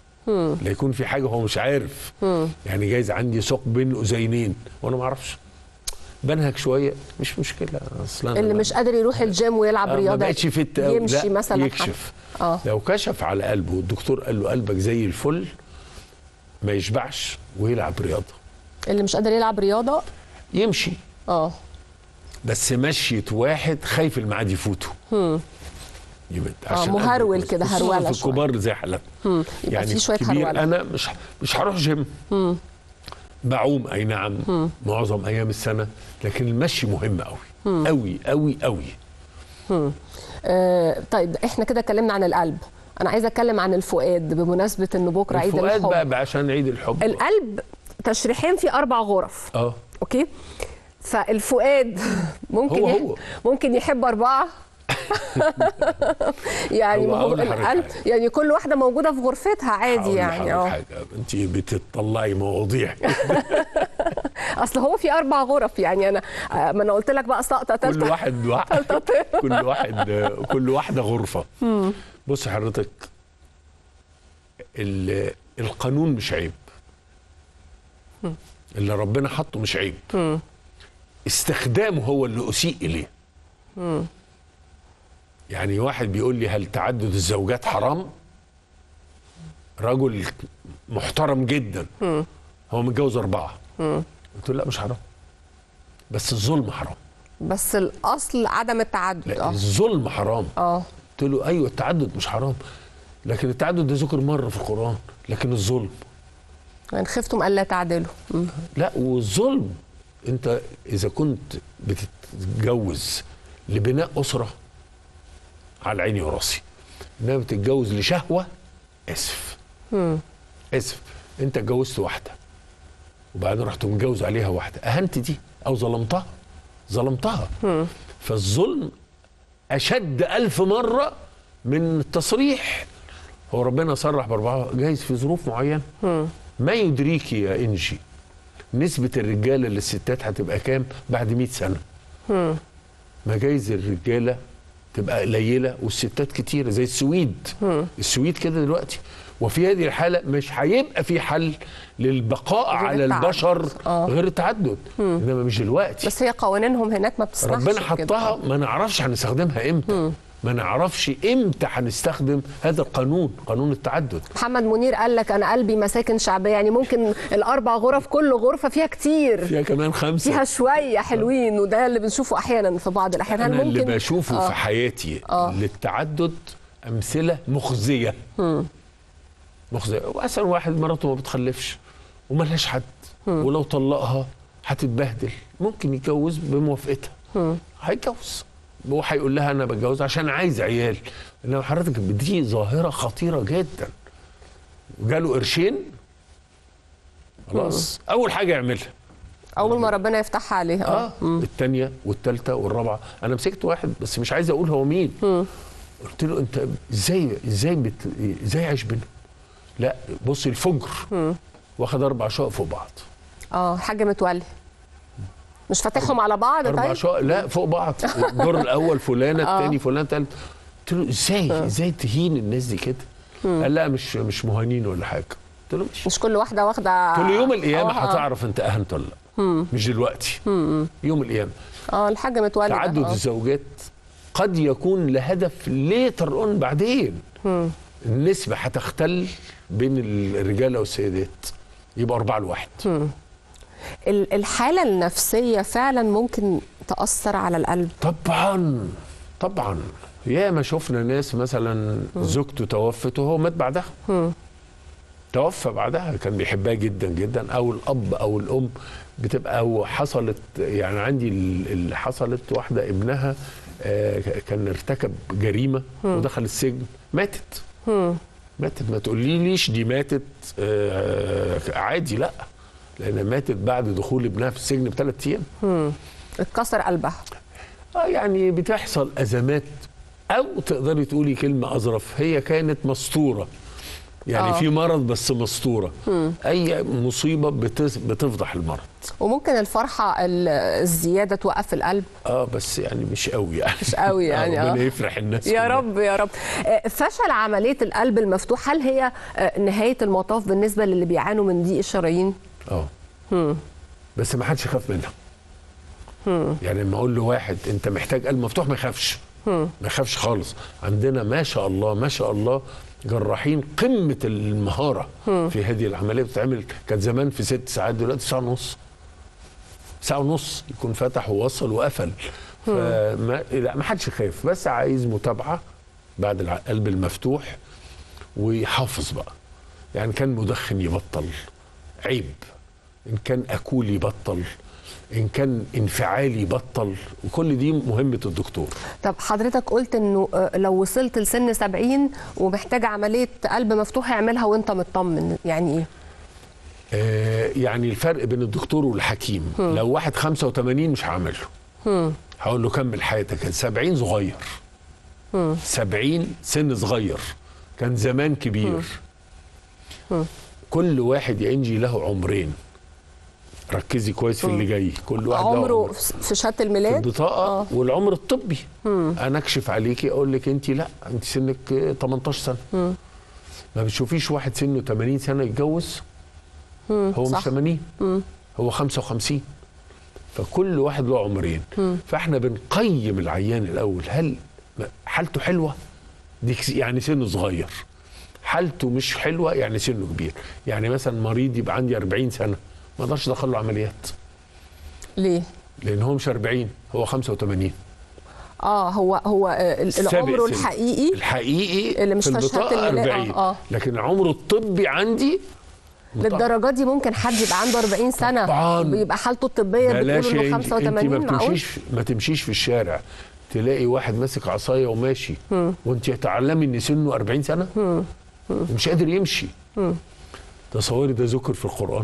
[SPEAKER 2] لا يكون في حاجة هو مش عارف يعني جايز عندي ثقب بين أذينين وأنا ما أعرفش بنهك شوية مش مشكلة أصلا
[SPEAKER 1] اللي مش قادر يروح الجيم ويلعب
[SPEAKER 2] آه،
[SPEAKER 1] رياضه
[SPEAKER 2] ما بقتش فت أوي.
[SPEAKER 1] يمشي
[SPEAKER 2] لا،
[SPEAKER 1] مثلا
[SPEAKER 2] يكشف
[SPEAKER 1] حتى. اه
[SPEAKER 2] لو كشف على قلبه والدكتور قال له قلبك زي الفل ما يشبعش ويلعب رياضه
[SPEAKER 1] اللي مش قادر يلعب رياضه
[SPEAKER 2] يمشي
[SPEAKER 1] اه
[SPEAKER 2] بس مشية واحد خايف الميعاد يفوته يبقى
[SPEAKER 1] آه، مهرول
[SPEAKER 2] قلبه
[SPEAKER 1] كده،
[SPEAKER 2] خصوصاً
[SPEAKER 1] هرولة
[SPEAKER 2] في الكبار زي حالتنا
[SPEAKER 1] يبقى
[SPEAKER 2] يعني
[SPEAKER 1] في شويه
[SPEAKER 2] كبير
[SPEAKER 1] هروله
[SPEAKER 2] انا مش مش هروح جيم بعوم اي نعم معظم ايام السنه لكن المشي مهم قوي قوي قوي قوي
[SPEAKER 1] آه طيب احنا كده اتكلمنا عن القلب انا عايزه اتكلم عن الفؤاد بمناسبه انه بكره عيد
[SPEAKER 2] الفؤاد
[SPEAKER 1] الحب
[SPEAKER 2] بقى, بقى عشان عيد الحب
[SPEAKER 1] القلب تشريحين في اربع غرف
[SPEAKER 2] اه
[SPEAKER 1] اوكي فالفؤاد ممكن
[SPEAKER 2] هو
[SPEAKER 1] يح-
[SPEAKER 2] هو.
[SPEAKER 1] ممكن يحب اربعه يعني
[SPEAKER 2] هو
[SPEAKER 1] ما هو
[SPEAKER 2] أقول لحضرتك
[SPEAKER 1] القلب
[SPEAKER 2] حاجة.
[SPEAKER 1] يعني كل واحده موجوده في غرفتها عادي
[SPEAKER 2] هقول
[SPEAKER 1] يعني
[SPEAKER 2] لحضرتك
[SPEAKER 1] اه
[SPEAKER 2] حاجه انت بتطلعي مواضيع
[SPEAKER 1] اصل هو في اربع غرف يعني انا آه، ما انا قلت لك بقى سقطه
[SPEAKER 2] كل
[SPEAKER 1] ثالثه
[SPEAKER 2] واحد واحد كل واحد كل واحده غرفه بص حضرتك ال- القانون مش عيب اللي ربنا حطه مش عيب استخدامه هو اللي اسيء اليه يعني واحد بيقول لي هل تعدد الزوجات حرام رجل محترم جدا هو متجوز اربعه قلت له لا مش حرام بس الظلم حرام
[SPEAKER 1] بس الاصل عدم التعدد
[SPEAKER 2] لا
[SPEAKER 1] اه
[SPEAKER 2] الظلم حرام
[SPEAKER 1] اه
[SPEAKER 2] قلت له ايوه التعدد مش حرام لكن التعدد ده ذكر مره في القران لكن الظلم
[SPEAKER 1] يعني خفتم الا تعدلوا مم.
[SPEAKER 2] لا والظلم انت اذا كنت بتتجوز لبناء اسره على عيني وراسي انما بتتجوز لشهوه اسف اسف انت اتجوزت واحده وبعدين رحت متجوز عليها واحده اهنت دي او ظلمتها ظلمتها فالظلم اشد ألف مره من التصريح هو ربنا صرح باربعه جايز في ظروف معينه ما يدريك يا انجي نسبه الرجاله للستات هتبقى كام بعد 100 سنه ما جايز الرجاله تبقى قليله والستات كتيره زي السويد السويد كده دلوقتي وفي هذه الحاله مش هيبقى في حل للبقاء
[SPEAKER 1] غير
[SPEAKER 2] على
[SPEAKER 1] التعدد.
[SPEAKER 2] البشر
[SPEAKER 1] آه.
[SPEAKER 2] غير التعدد انما مش دلوقتي
[SPEAKER 1] بس هي قوانينهم هناك ما بتسمحش
[SPEAKER 2] ربنا
[SPEAKER 1] بكده.
[SPEAKER 2] حطها ما نعرفش هنستخدمها امتى ما نعرفش امتى هنستخدم هذا القانون قانون التعدد
[SPEAKER 1] محمد منير قال لك انا قلبي مساكن شعبيه يعني ممكن الاربع غرف كل غرفه فيها كتير
[SPEAKER 2] فيها كمان خمسه
[SPEAKER 1] فيها شويه حلوين وده اللي بنشوفه احيانا في بعض الاحيان هل
[SPEAKER 2] انا اللي
[SPEAKER 1] ممكن
[SPEAKER 2] بشوفه
[SPEAKER 1] آه.
[SPEAKER 2] في حياتي
[SPEAKER 1] آه.
[SPEAKER 2] للتعدد امثله مخزيه مخزيه مثلا واحد مراته ما بتخلفش وملهاش حد ولو طلقها هتتبهدل ممكن يتجوز بموافقتها هيتجوز هو هيقول لها انا بتجوز عشان عايز عيال انما حضرتك دي ظاهره خطيره جدا جاله قرشين خلاص اول حاجه يعملها
[SPEAKER 1] اول ما ربنا يفتحها عليه
[SPEAKER 2] اه الثانيه والثالثه والرابعه انا مسكت واحد بس مش عايز اقول هو مين قلت له انت ازاي ازاي بت... ازاي عايش بينهم لا بص الفجر واخد اربع شقق فوق بعض
[SPEAKER 1] اه حاجه متولي مش فاتحهم على بعض
[SPEAKER 2] اربع
[SPEAKER 1] طيب
[SPEAKER 2] شقق لا فوق بعض الدور الاول فلانه
[SPEAKER 1] آه.
[SPEAKER 2] الثاني فلان الثالث قلت له ازاي ازاي تهين الناس دي كده قال لا مش مش مهانين ولا حاجه قلت له مش
[SPEAKER 1] مش كل واحده واخده
[SPEAKER 2] قلت له يوم القيامه
[SPEAKER 1] آه، آه.
[SPEAKER 2] هتعرف انت اهنت ولا لا مش دلوقتي يوم القيامه
[SPEAKER 1] اه الحاجه متولي ده،
[SPEAKER 2] تعدد
[SPEAKER 1] آه.
[SPEAKER 2] الزوجات قد يكون لهدف ليتر اون بعدين النسبة هتختل بين الرجالة والسيدات يبقى أربعة لواحد
[SPEAKER 1] ال- الحاله النفسيه فعلا ممكن تاثر على القلب
[SPEAKER 2] طبعا طبعا يا ما شفنا ناس مثلا زوجته توفت وهو مات بعدها توفى بعدها كان بيحبها جدا جدا او الاب او الام بتبقى او حصلت يعني عندي ال- اللي حصلت واحده ابنها آه، كان ارتكب جريمه ودخل السجن ماتت ماتت ما تقوليليش دي ماتت آه، عادي لا لان ماتت بعد دخول ابنها في السجن بثلاث ايام
[SPEAKER 1] اتكسر قلبها
[SPEAKER 2] اه يعني بتحصل ازمات او تقدري تقولي كلمه اظرف هي كانت مسطوره يعني
[SPEAKER 1] آه.
[SPEAKER 2] في مرض بس مسطوره اي مصيبه بتز- بتفضح المرض
[SPEAKER 1] وممكن الفرحه ال- الزياده توقف القلب
[SPEAKER 2] اه بس يعني مش قوي يعني
[SPEAKER 1] مش قوي يعني،
[SPEAKER 2] ربنا
[SPEAKER 1] آه.
[SPEAKER 2] يفرح الناس
[SPEAKER 1] يا
[SPEAKER 2] كلها.
[SPEAKER 1] رب يا رب آه، فشل عمليه القلب المفتوح هل هي آه، نهايه المطاف بالنسبه للي بيعانوا من ضيق الشرايين
[SPEAKER 2] اه بس ما حدش يخاف منها يعني لما اقول لواحد انت محتاج قلب مفتوح ما يخافش ما يخافش خالص عندنا ما شاء الله ما شاء الله جراحين قمه المهاره في هذه العمليه بتتعمل كانت زمان في ست ساعات دلوقتي ساعه ونص ساعه ونص يكون فتح ووصل وقفل فما لا ما حدش يخاف بس عايز متابعه بعد القلب المفتوح ويحافظ بقى يعني كان مدخن يبطل عيب ان كان اكول يبطل ان كان انفعالي يبطل وكل دي مهمه الدكتور
[SPEAKER 1] طب حضرتك قلت انه آه، لو وصلت لسن 70 ومحتاج عمليه قلب مفتوح اعملها وانت مطمن يعني ايه
[SPEAKER 2] آه يعني الفرق بين الدكتور والحكيم لو واحد 85 مش هعمل له هقول له كمل حياتك 70 صغير 70 سن صغير كان زمان كبير كل واحد يا انجي له عمرين ركزي كويس في اللي جاي كل واحد له
[SPEAKER 1] عمره
[SPEAKER 2] عمر.
[SPEAKER 1] في شهاده
[SPEAKER 2] في
[SPEAKER 1] الميلاد
[SPEAKER 2] البطاقه
[SPEAKER 1] آه.
[SPEAKER 2] والعمر الطبي انا اكشف عليكي اقول لك انت لا انت سنك 18 سنه ما بتشوفيش واحد سنه 80 سنه يتجوز هو
[SPEAKER 1] صح.
[SPEAKER 2] مش 80 هو 55 فكل واحد له عمرين فاحنا بنقيم العيان الاول هل حالته حلوه دي كس- يعني سنه صغير حالته مش حلوه يعني سنه كبير يعني مثلا مريض يبقى عندي 40 سنه ما اقدرش ادخل له عمليات
[SPEAKER 1] ليه
[SPEAKER 2] لان هو مش 40 هو 85
[SPEAKER 1] اه هو هو آه، ال-
[SPEAKER 2] سابق
[SPEAKER 1] العمر
[SPEAKER 2] سن.
[SPEAKER 1] الحقيقي
[SPEAKER 2] الحقيقي
[SPEAKER 1] اللي مش
[SPEAKER 2] في
[SPEAKER 1] في شهادة
[SPEAKER 2] البطاقه
[SPEAKER 1] الميلاد.
[SPEAKER 2] 40
[SPEAKER 1] آه، آه.
[SPEAKER 2] لكن عمره الطبي عندي
[SPEAKER 1] للدرجه دي ممكن حد يبقى عنده 40 سنه
[SPEAKER 2] طبعاً.
[SPEAKER 1] ويبقى حالته الطبيه
[SPEAKER 2] بلاش
[SPEAKER 1] بتقول
[SPEAKER 2] يا
[SPEAKER 1] انه
[SPEAKER 2] انت انت ما
[SPEAKER 1] 85 معقول
[SPEAKER 2] بتمشيش ما تمشيش في الشارع تلاقي واحد ماسك عصايه وماشي وانت تعلمي ان سنه 40 سنه ومش قادر يمشي تصوري ده ذكر في القران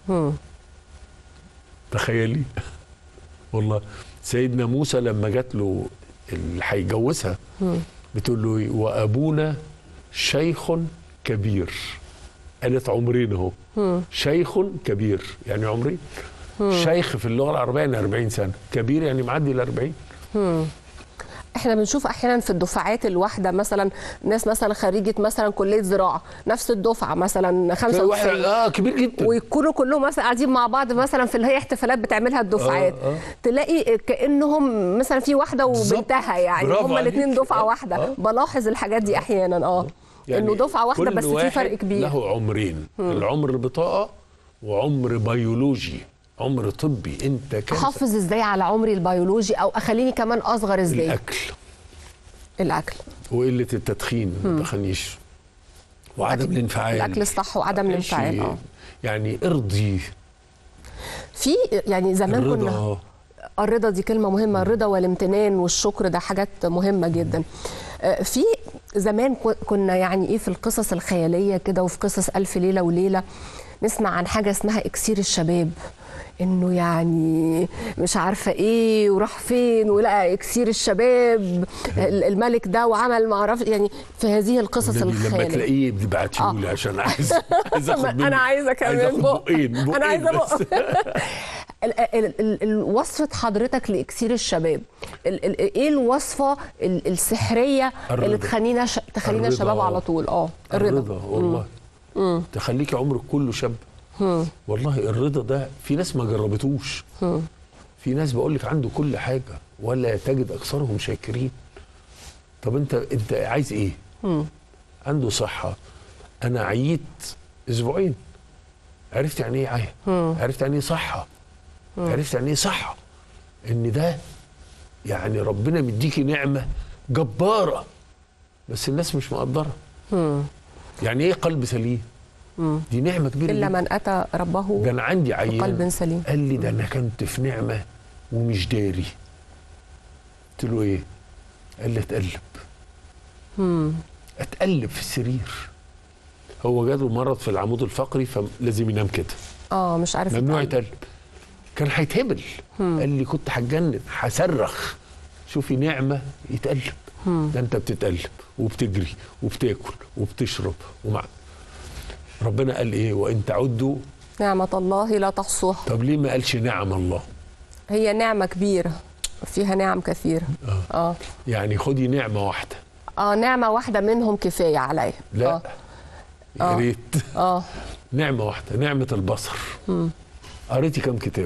[SPEAKER 2] تخيلي والله سيدنا موسى لما جات له اللي هيجوزها بتقول له إيه؟ وابونا شيخ كبير قالت عمرين اهو شيخ كبير يعني عمرين شيخ في اللغه العربيه يعني 40 سنه كبير يعني معدي ال 40
[SPEAKER 1] احنا بنشوف احيانا في الدفعات الواحده مثلا ناس مثلا خريجه مثلا كليه زراعه نفس الدفعه مثلا
[SPEAKER 2] واحد
[SPEAKER 1] 95
[SPEAKER 2] اه كبير جدا
[SPEAKER 1] ويكونوا كلهم مثلا قاعدين مع بعض مثلا في اللي هي احتفالات بتعملها الدفعات
[SPEAKER 2] آه، آه.
[SPEAKER 1] تلاقي كانهم مثلا في واحده
[SPEAKER 2] بالظبط.
[SPEAKER 1] وبنتها يعني
[SPEAKER 2] برافو
[SPEAKER 1] هما الاثنين
[SPEAKER 2] عليك.
[SPEAKER 1] دفعه
[SPEAKER 2] آه،
[SPEAKER 1] واحده
[SPEAKER 2] آه.
[SPEAKER 1] بلاحظ الحاجات دي احيانا اه انه دفعه واحده
[SPEAKER 2] كل
[SPEAKER 1] بس في
[SPEAKER 2] واحد
[SPEAKER 1] فرق كبير
[SPEAKER 2] له عمرين العمر البطاقه وعمر بيولوجي عمر طبي انت كان
[SPEAKER 1] احافظ ازاي على عمري البيولوجي او اخليني كمان اصغر ازاي
[SPEAKER 2] الاكل
[SPEAKER 1] الاكل
[SPEAKER 2] وقله التدخين ما تدخنيش وعدم الانفعال
[SPEAKER 1] الاكل الصح وعدم
[SPEAKER 2] ماشي.
[SPEAKER 1] الانفعال اه
[SPEAKER 2] يعني ارضي
[SPEAKER 1] في يعني زمان كنا
[SPEAKER 2] الرضا
[SPEAKER 1] الرضا دي كلمة مهمة الرضا والامتنان والشكر ده حاجات مهمة جدا آه، في زمان كو- كنا يعني ايه في القصص الخيالية كده وفي قصص ألف ليلة وليلة نسمع عن حاجة اسمها إكسير الشباب انه يعني مش عارفه ايه وراح فين ولقى اكسير الشباب ال- الملك ده وعمل ما اعرفش يعني في هذه القصص
[SPEAKER 2] النبي لما
[SPEAKER 1] الخياليه
[SPEAKER 2] تلاقيه بتبعتيه لي عشان عايز عايز اخد منه
[SPEAKER 1] انا عايزه كمان
[SPEAKER 2] عايز اخد
[SPEAKER 1] بق
[SPEAKER 2] بقين بقين
[SPEAKER 1] انا عايزه
[SPEAKER 2] بس.
[SPEAKER 1] بق ال- ال- ال- ال- وصفه حضرتك لاكسير الشباب ال- ال- ايه الوصفه ال- السحريه اللي
[SPEAKER 2] الرضا.
[SPEAKER 1] تخلينا ش... تخلينا
[SPEAKER 2] الرضا.
[SPEAKER 1] شباب على طول اه
[SPEAKER 2] الرضا والله تخليكي عمرك كله شاب والله الرضا ده في ناس ما جربتوش في ناس بقول لك عنده كل حاجه ولا تجد اكثرهم شاكرين طب انت انت عايز ايه عنده صحه انا عييت اسبوعين عرفت يعني ايه عيا عرفت يعني ايه صحه عرفت يعني ايه صحه ان ده يعني ربنا مديكي نعمه جباره بس الناس مش مقدره يعني ايه قلب سليم دي نعمه كبيره
[SPEAKER 1] الا
[SPEAKER 2] جدا
[SPEAKER 1] من اتى ربه
[SPEAKER 2] ده انا عندي عيان
[SPEAKER 1] بقلب سليم.
[SPEAKER 2] قال لي ده انا كنت في نعمه ومش داري قلت له ايه قال لي اتقلب اتقلب في السرير هو جاله مرض في العمود الفقري فلازم ينام كده
[SPEAKER 1] اه مش عارف
[SPEAKER 2] ممنوع
[SPEAKER 1] يتقلب.
[SPEAKER 2] يتقلب كان هيتهبل قال لي كنت هتجنن هصرخ شوفي نعمه يتقلب ده انت بتتقلب وبتجري وبتاكل وبتشرب ومع ربنا قال ايه وان تعدوا
[SPEAKER 1] نعمه الله لا تحصوها
[SPEAKER 2] طب ليه ما قالش نعم الله
[SPEAKER 1] هي نعمه كبيره فيها نعم كثيره اه
[SPEAKER 2] يعني خدي نعمه واحده
[SPEAKER 1] اه نعمه واحده منهم كفايه عليا
[SPEAKER 2] لا
[SPEAKER 1] اه
[SPEAKER 2] يا
[SPEAKER 1] آه.
[SPEAKER 2] ريت
[SPEAKER 1] اه
[SPEAKER 2] نعمه واحده نعمه البصر قريتي كم كتاب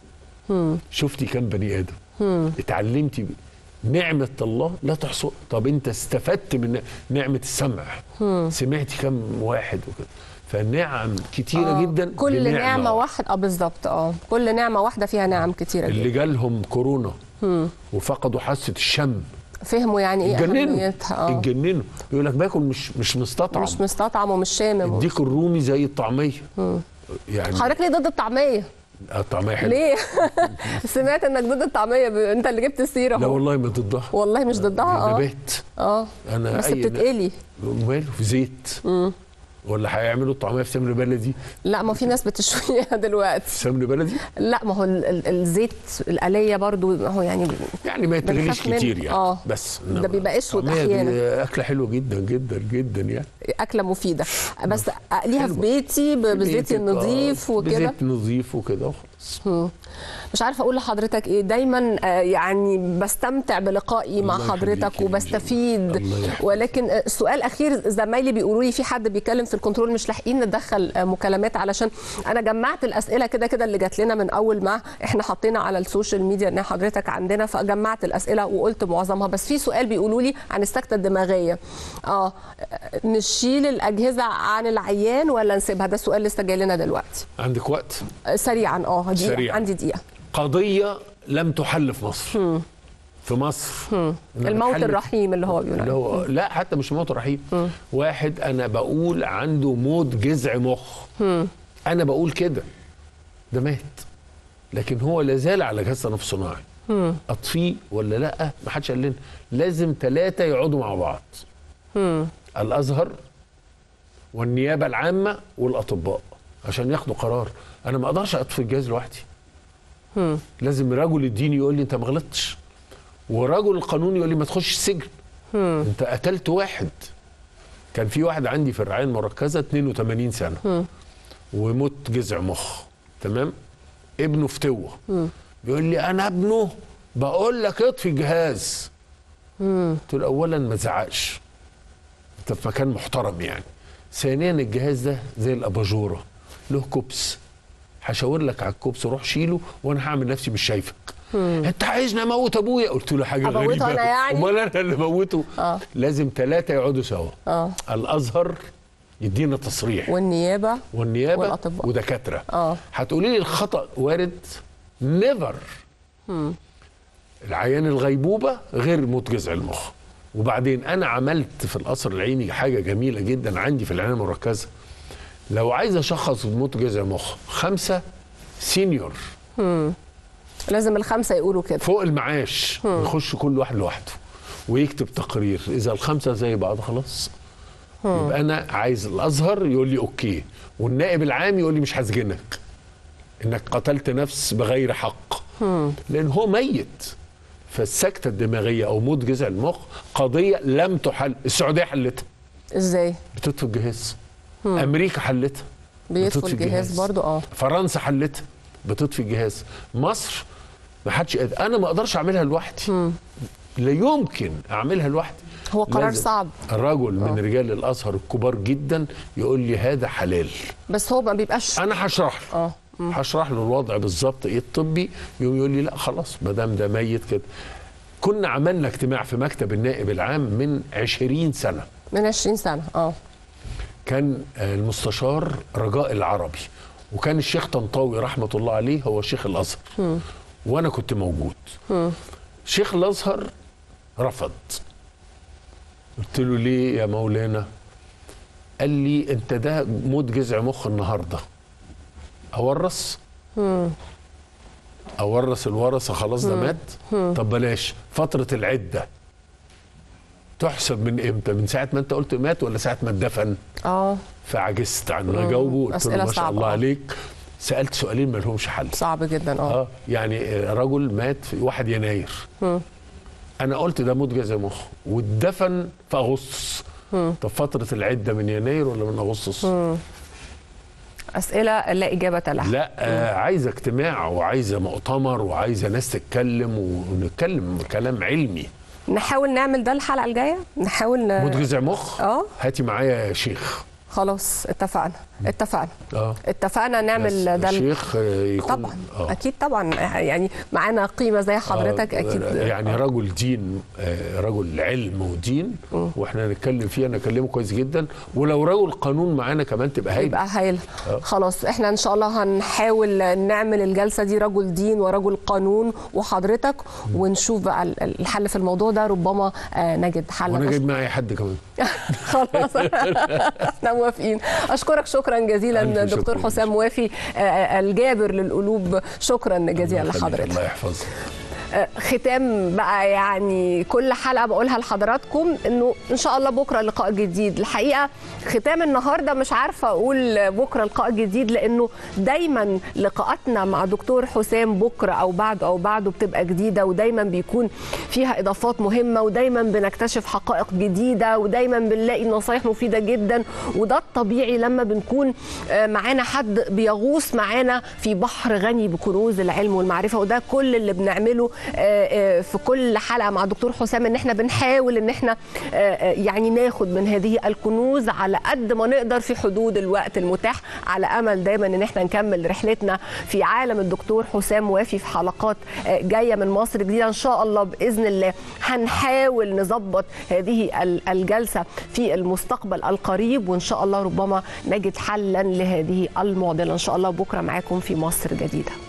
[SPEAKER 2] شفتي كم بني ادم اتعلمتي ب- نعمة الله لا تحصى طب انت استفدت من نعمة السمع سمعتي كم واحد وكده فالنعم كتيرة
[SPEAKER 1] آه.
[SPEAKER 2] جدا
[SPEAKER 1] كل
[SPEAKER 2] بنعمة
[SPEAKER 1] نعمه واحده اه بالظبط اه كل نعمه واحده فيها نعم كتيره
[SPEAKER 2] اللي
[SPEAKER 1] جدا
[SPEAKER 2] جالهم كورونا وفقدوا حاسة الشم
[SPEAKER 1] فهموا يعني ايه
[SPEAKER 2] اتجننوا
[SPEAKER 1] اهميتها اه
[SPEAKER 2] اتجننوا يقول لك باكل مش مش مستطعم
[SPEAKER 1] مش مستطعم ومش شامم
[SPEAKER 2] الديك الرومي زي الطعميه يعني
[SPEAKER 1] حضرتك ليه ضد الطعميه؟
[SPEAKER 2] الطعميه حلوه
[SPEAKER 1] ليه؟ سمعت انك ضد الطعميه ب... انت اللي جبت السيره
[SPEAKER 2] لا
[SPEAKER 1] اهو
[SPEAKER 2] والله ما ضدها
[SPEAKER 1] والله مش ضدها اه
[SPEAKER 2] نبات
[SPEAKER 1] اه
[SPEAKER 2] انا
[SPEAKER 1] بس
[SPEAKER 2] أي
[SPEAKER 1] بتتقلي
[SPEAKER 2] ماله في زيت ولا هيعملوا الطعميه في سمن بلدي
[SPEAKER 1] لا ما في ناس بتشويها دلوقتي
[SPEAKER 2] سمن بلدي
[SPEAKER 1] لا ما هو ال... ال... الزيت الآلية برضو ما هو يعني
[SPEAKER 2] يعني ما يتغليش
[SPEAKER 1] بنخاف منه.
[SPEAKER 2] كتير يعني
[SPEAKER 1] آه.
[SPEAKER 2] بس
[SPEAKER 1] ده
[SPEAKER 2] إنما
[SPEAKER 1] بيبقى أسود
[SPEAKER 2] الطعمية دي
[SPEAKER 1] أحياناً.
[SPEAKER 2] اكله حلوه جدا جدا جدا يعني
[SPEAKER 1] أكلة مفيدة بس أقليها في
[SPEAKER 2] حلوة.
[SPEAKER 1] بيتي ب- بزيتي
[SPEAKER 2] بيتك، آه،
[SPEAKER 1] النظيف وكده
[SPEAKER 2] بزيت نظيف وكده وخلاص
[SPEAKER 1] مش عارفه اقول لحضرتك ايه دايما آه، يعني بستمتع بلقائي مع
[SPEAKER 2] الله
[SPEAKER 1] حضرتك
[SPEAKER 2] يخليك يا
[SPEAKER 1] وبستفيد
[SPEAKER 2] الله يحفظك.
[SPEAKER 1] ولكن آه، السؤال اخير زمايلي بيقولوا لي في حد بيتكلم في الكنترول مش لاحقين ندخل آه، مكالمات علشان انا جمعت الاسئله كده كده اللي جات لنا من اول ما احنا حطينا على السوشيال ميديا ان حضرتك عندنا فجمعت الاسئله وقلت معظمها بس في سؤال بيقولوا لي عن السكته الدماغيه اه آه، نشيل الاجهزه عن العيان ولا نسيبها ده السؤال لسه جاي لنا دلوقتي
[SPEAKER 2] عندك وقت
[SPEAKER 1] آه، سريعا اه دقيقه
[SPEAKER 2] سريعاً.
[SPEAKER 1] عندي دقيقه
[SPEAKER 2] قضيه لم تحل في مصر في مصر إنما
[SPEAKER 1] الموت
[SPEAKER 2] اتحلت
[SPEAKER 1] الرحيم اللي هو بيقول
[SPEAKER 2] اللي
[SPEAKER 1] عليه.
[SPEAKER 2] هو لا حتى مش موت رحيم واحد انا بقول عنده موت جذع مخ انا بقول كده ده مات لكن هو لا زال على جهاز تنفس صناعي اطفيه ولا لا ما حدش قال لنا لازم ثلاثه يقعدوا مع بعض الازهر والنيابه العامه والاطباء عشان ياخدوا قرار انا ما اقدرش اطفي الجهاز لوحدي لازم رجل الدين يقول لي انت ما غلطتش ورجل القانون يقول لي ما تخش السجن انت قتلت واحد كان في واحد عندي في الرعايه المركزه 82 سنه وموت جذع مخ تمام ابنه فتوه بيقول لي انا ابنه بقول لك اطفي الجهاز قلت له اولا ما تزعقش انت في مكان محترم يعني ثانيا الجهاز ده زي الاباجوره له كوبس هشاور لك على الكوبس روح شيله وانا هعمل نفسي مش شايفك انت عايزني اموت ابويا قلت له حاجه
[SPEAKER 1] أموته
[SPEAKER 2] غريبه
[SPEAKER 1] أنا يعني؟
[SPEAKER 2] امال انا اللي اموته
[SPEAKER 1] آه.
[SPEAKER 2] لازم ثلاثه يقعدوا سوا
[SPEAKER 1] اه
[SPEAKER 2] الازهر يدينا تصريح
[SPEAKER 1] والنيابه
[SPEAKER 2] والنيابه
[SPEAKER 1] والأطباء.
[SPEAKER 2] ودكاتره
[SPEAKER 1] اه
[SPEAKER 2] هتقولي لي الخطا وارد نيفر العيان الغيبوبه غير موت جذع المخ وبعدين انا عملت في القصر العيني حاجه جميله جدا عندي في العنايه المركزه لو عايز اشخص موت جذع مخ خمسه سينيور
[SPEAKER 1] لازم الخمسه يقولوا كده
[SPEAKER 2] فوق المعاش يخش كل واحد لوحده ويكتب تقرير اذا الخمسه زي بعض خلاص يبقى انا عايز الازهر يقول لي اوكي والنائب العام يقول لي مش هسجنك انك قتلت نفس بغير حق لان هو ميت فالسكته الدماغيه او موت جذع المخ قضيه لم تحل السعوديه حلتها
[SPEAKER 1] ازاي
[SPEAKER 2] بتطفي الجهاز امريكا حلتها
[SPEAKER 1] بيطفوا
[SPEAKER 2] بتطفي
[SPEAKER 1] الجهاز برضو اه
[SPEAKER 2] فرنسا حلتها بتطفي الجهاز مصر ما حدش قادر انا ما اقدرش اعملها لوحدي لا يمكن اعملها لوحدي
[SPEAKER 1] هو قرار
[SPEAKER 2] لازم
[SPEAKER 1] صعب
[SPEAKER 2] الرجل من رجال الازهر الكبار جدا يقول لي هذا حلال
[SPEAKER 1] بس هو ما بيبقاش
[SPEAKER 2] انا هشرح له
[SPEAKER 1] اه
[SPEAKER 2] هشرح له الوضع بالظبط ايه الطبي يقوم يقول لي لا خلاص ما دام ده ميت كده كنا عملنا اجتماع في مكتب النائب العام من 20 سنه
[SPEAKER 1] من 20 سنه اه
[SPEAKER 2] كان آه، المستشار رجاء العربي وكان الشيخ طنطاوي رحمه الله عليه هو شيخ الازهر وانا كنت موجود شيخ الازهر رفض قلت له ليه يا مولانا قال لي انت ده موت جذع مخ النهارده اورث اورث الورثه خلاص ده مات طب بلاش فتره العده تحسب من امتى من ساعه ما انت قلت مات ولا ساعه ما اتدفن
[SPEAKER 1] اه
[SPEAKER 2] فعجزت عن ان اجاوبه قلت له
[SPEAKER 1] أسئلة
[SPEAKER 2] ما شاء
[SPEAKER 1] صعبة،
[SPEAKER 2] الله
[SPEAKER 1] آه.
[SPEAKER 2] عليك سالت سؤالين ما لهمش حل
[SPEAKER 1] صعب جدا اه
[SPEAKER 2] اه يعني آه، رجل مات في 1 يناير انا قلت ده موت جذع مخ واتدفن في اغسطس طب فتره العده من يناير ولا من اغسطس
[SPEAKER 1] اسئله لا اجابه لها
[SPEAKER 2] لا آه عايزه اجتماع وعايزه مؤتمر وعايزه ناس تتكلم ونتكلم كلام علمي
[SPEAKER 1] نحاول نعمل ده الحلقه الجايه نحاول ن...
[SPEAKER 2] موت جذع مخ
[SPEAKER 1] اه
[SPEAKER 2] هاتي معايا شيخ
[SPEAKER 1] خلاص اتفقنا اتفقنا
[SPEAKER 2] اه
[SPEAKER 1] اتفقنا
[SPEAKER 2] بس
[SPEAKER 1] نعمل ده ال-
[SPEAKER 2] الشيخ آه، يكون
[SPEAKER 1] طبعا
[SPEAKER 2] آه.
[SPEAKER 1] اكيد طبعا يعني معانا قيمه زي حضرتك
[SPEAKER 2] آه،
[SPEAKER 1] اكيد
[SPEAKER 2] يعني رجل دين آه، رجل علم ودين واحنا هنتكلم فيه انا اكلمه كويس جدا ولو رجل قانون معانا كمان تبقى هايله
[SPEAKER 1] يبقى هايل خلاص احنا ان شاء الله هنحاول نعمل الجلسه دي رجل دين ورجل قانون وحضرتك ونشوف بقى ال- الحل في الموضوع ده ربما آه، نجد حل
[SPEAKER 2] وانا
[SPEAKER 1] أش-
[SPEAKER 2] جايب معايا حد كمان
[SPEAKER 1] خلاص احنا موافقين اشكرك شكرا جزيلا
[SPEAKER 2] ألف شكر
[SPEAKER 1] دكتور
[SPEAKER 2] ليك.
[SPEAKER 1] حسام وافي آه، آه، الجابر للقلوب شكرا جزيلا
[SPEAKER 2] الله يخليك،
[SPEAKER 1] لحضرتك
[SPEAKER 2] الله يحفظك
[SPEAKER 1] آه، ختام بقى يعني كل حلقه بقولها لحضراتكم انه ان شاء الله بكره لقاء جديد الحقيقه ختام النهارده مش عارفه اقول بكره لقاء جديد لانه دايما لقاءاتنا مع دكتور حسام بكره او بعده او بعده بتبقى جديده ودايما بيكون فيها اضافات مهمه ودايما بنكتشف حقائق جديده ودايما بنلاقي نصايح مفيده جدا وده الطبيعي لما بنكون آه، معانا حد بيغوص معانا في بحر غني بكنوز العلم والمعرفه وده كل اللي بنعمله آه، آه، في كل حلقه مع دكتور حسام ان احنا بنحاول ان احنا آه، آه، يعني ناخد من هذه الكنوز على قد ما نقدر في حدود الوقت المتاح على امل دايما ان احنا نكمل رحلتنا في عالم الدكتور حسام وافي في حلقات آه، جايه من مصر جديده ان شاء الله باذن الله هنحاول نظبط هذه ال- الجلسه في المستقبل القريب وان شاء الله ربما نجد حلا لهذه المعضله ان شاء الله بكره معاكم في مصر جديده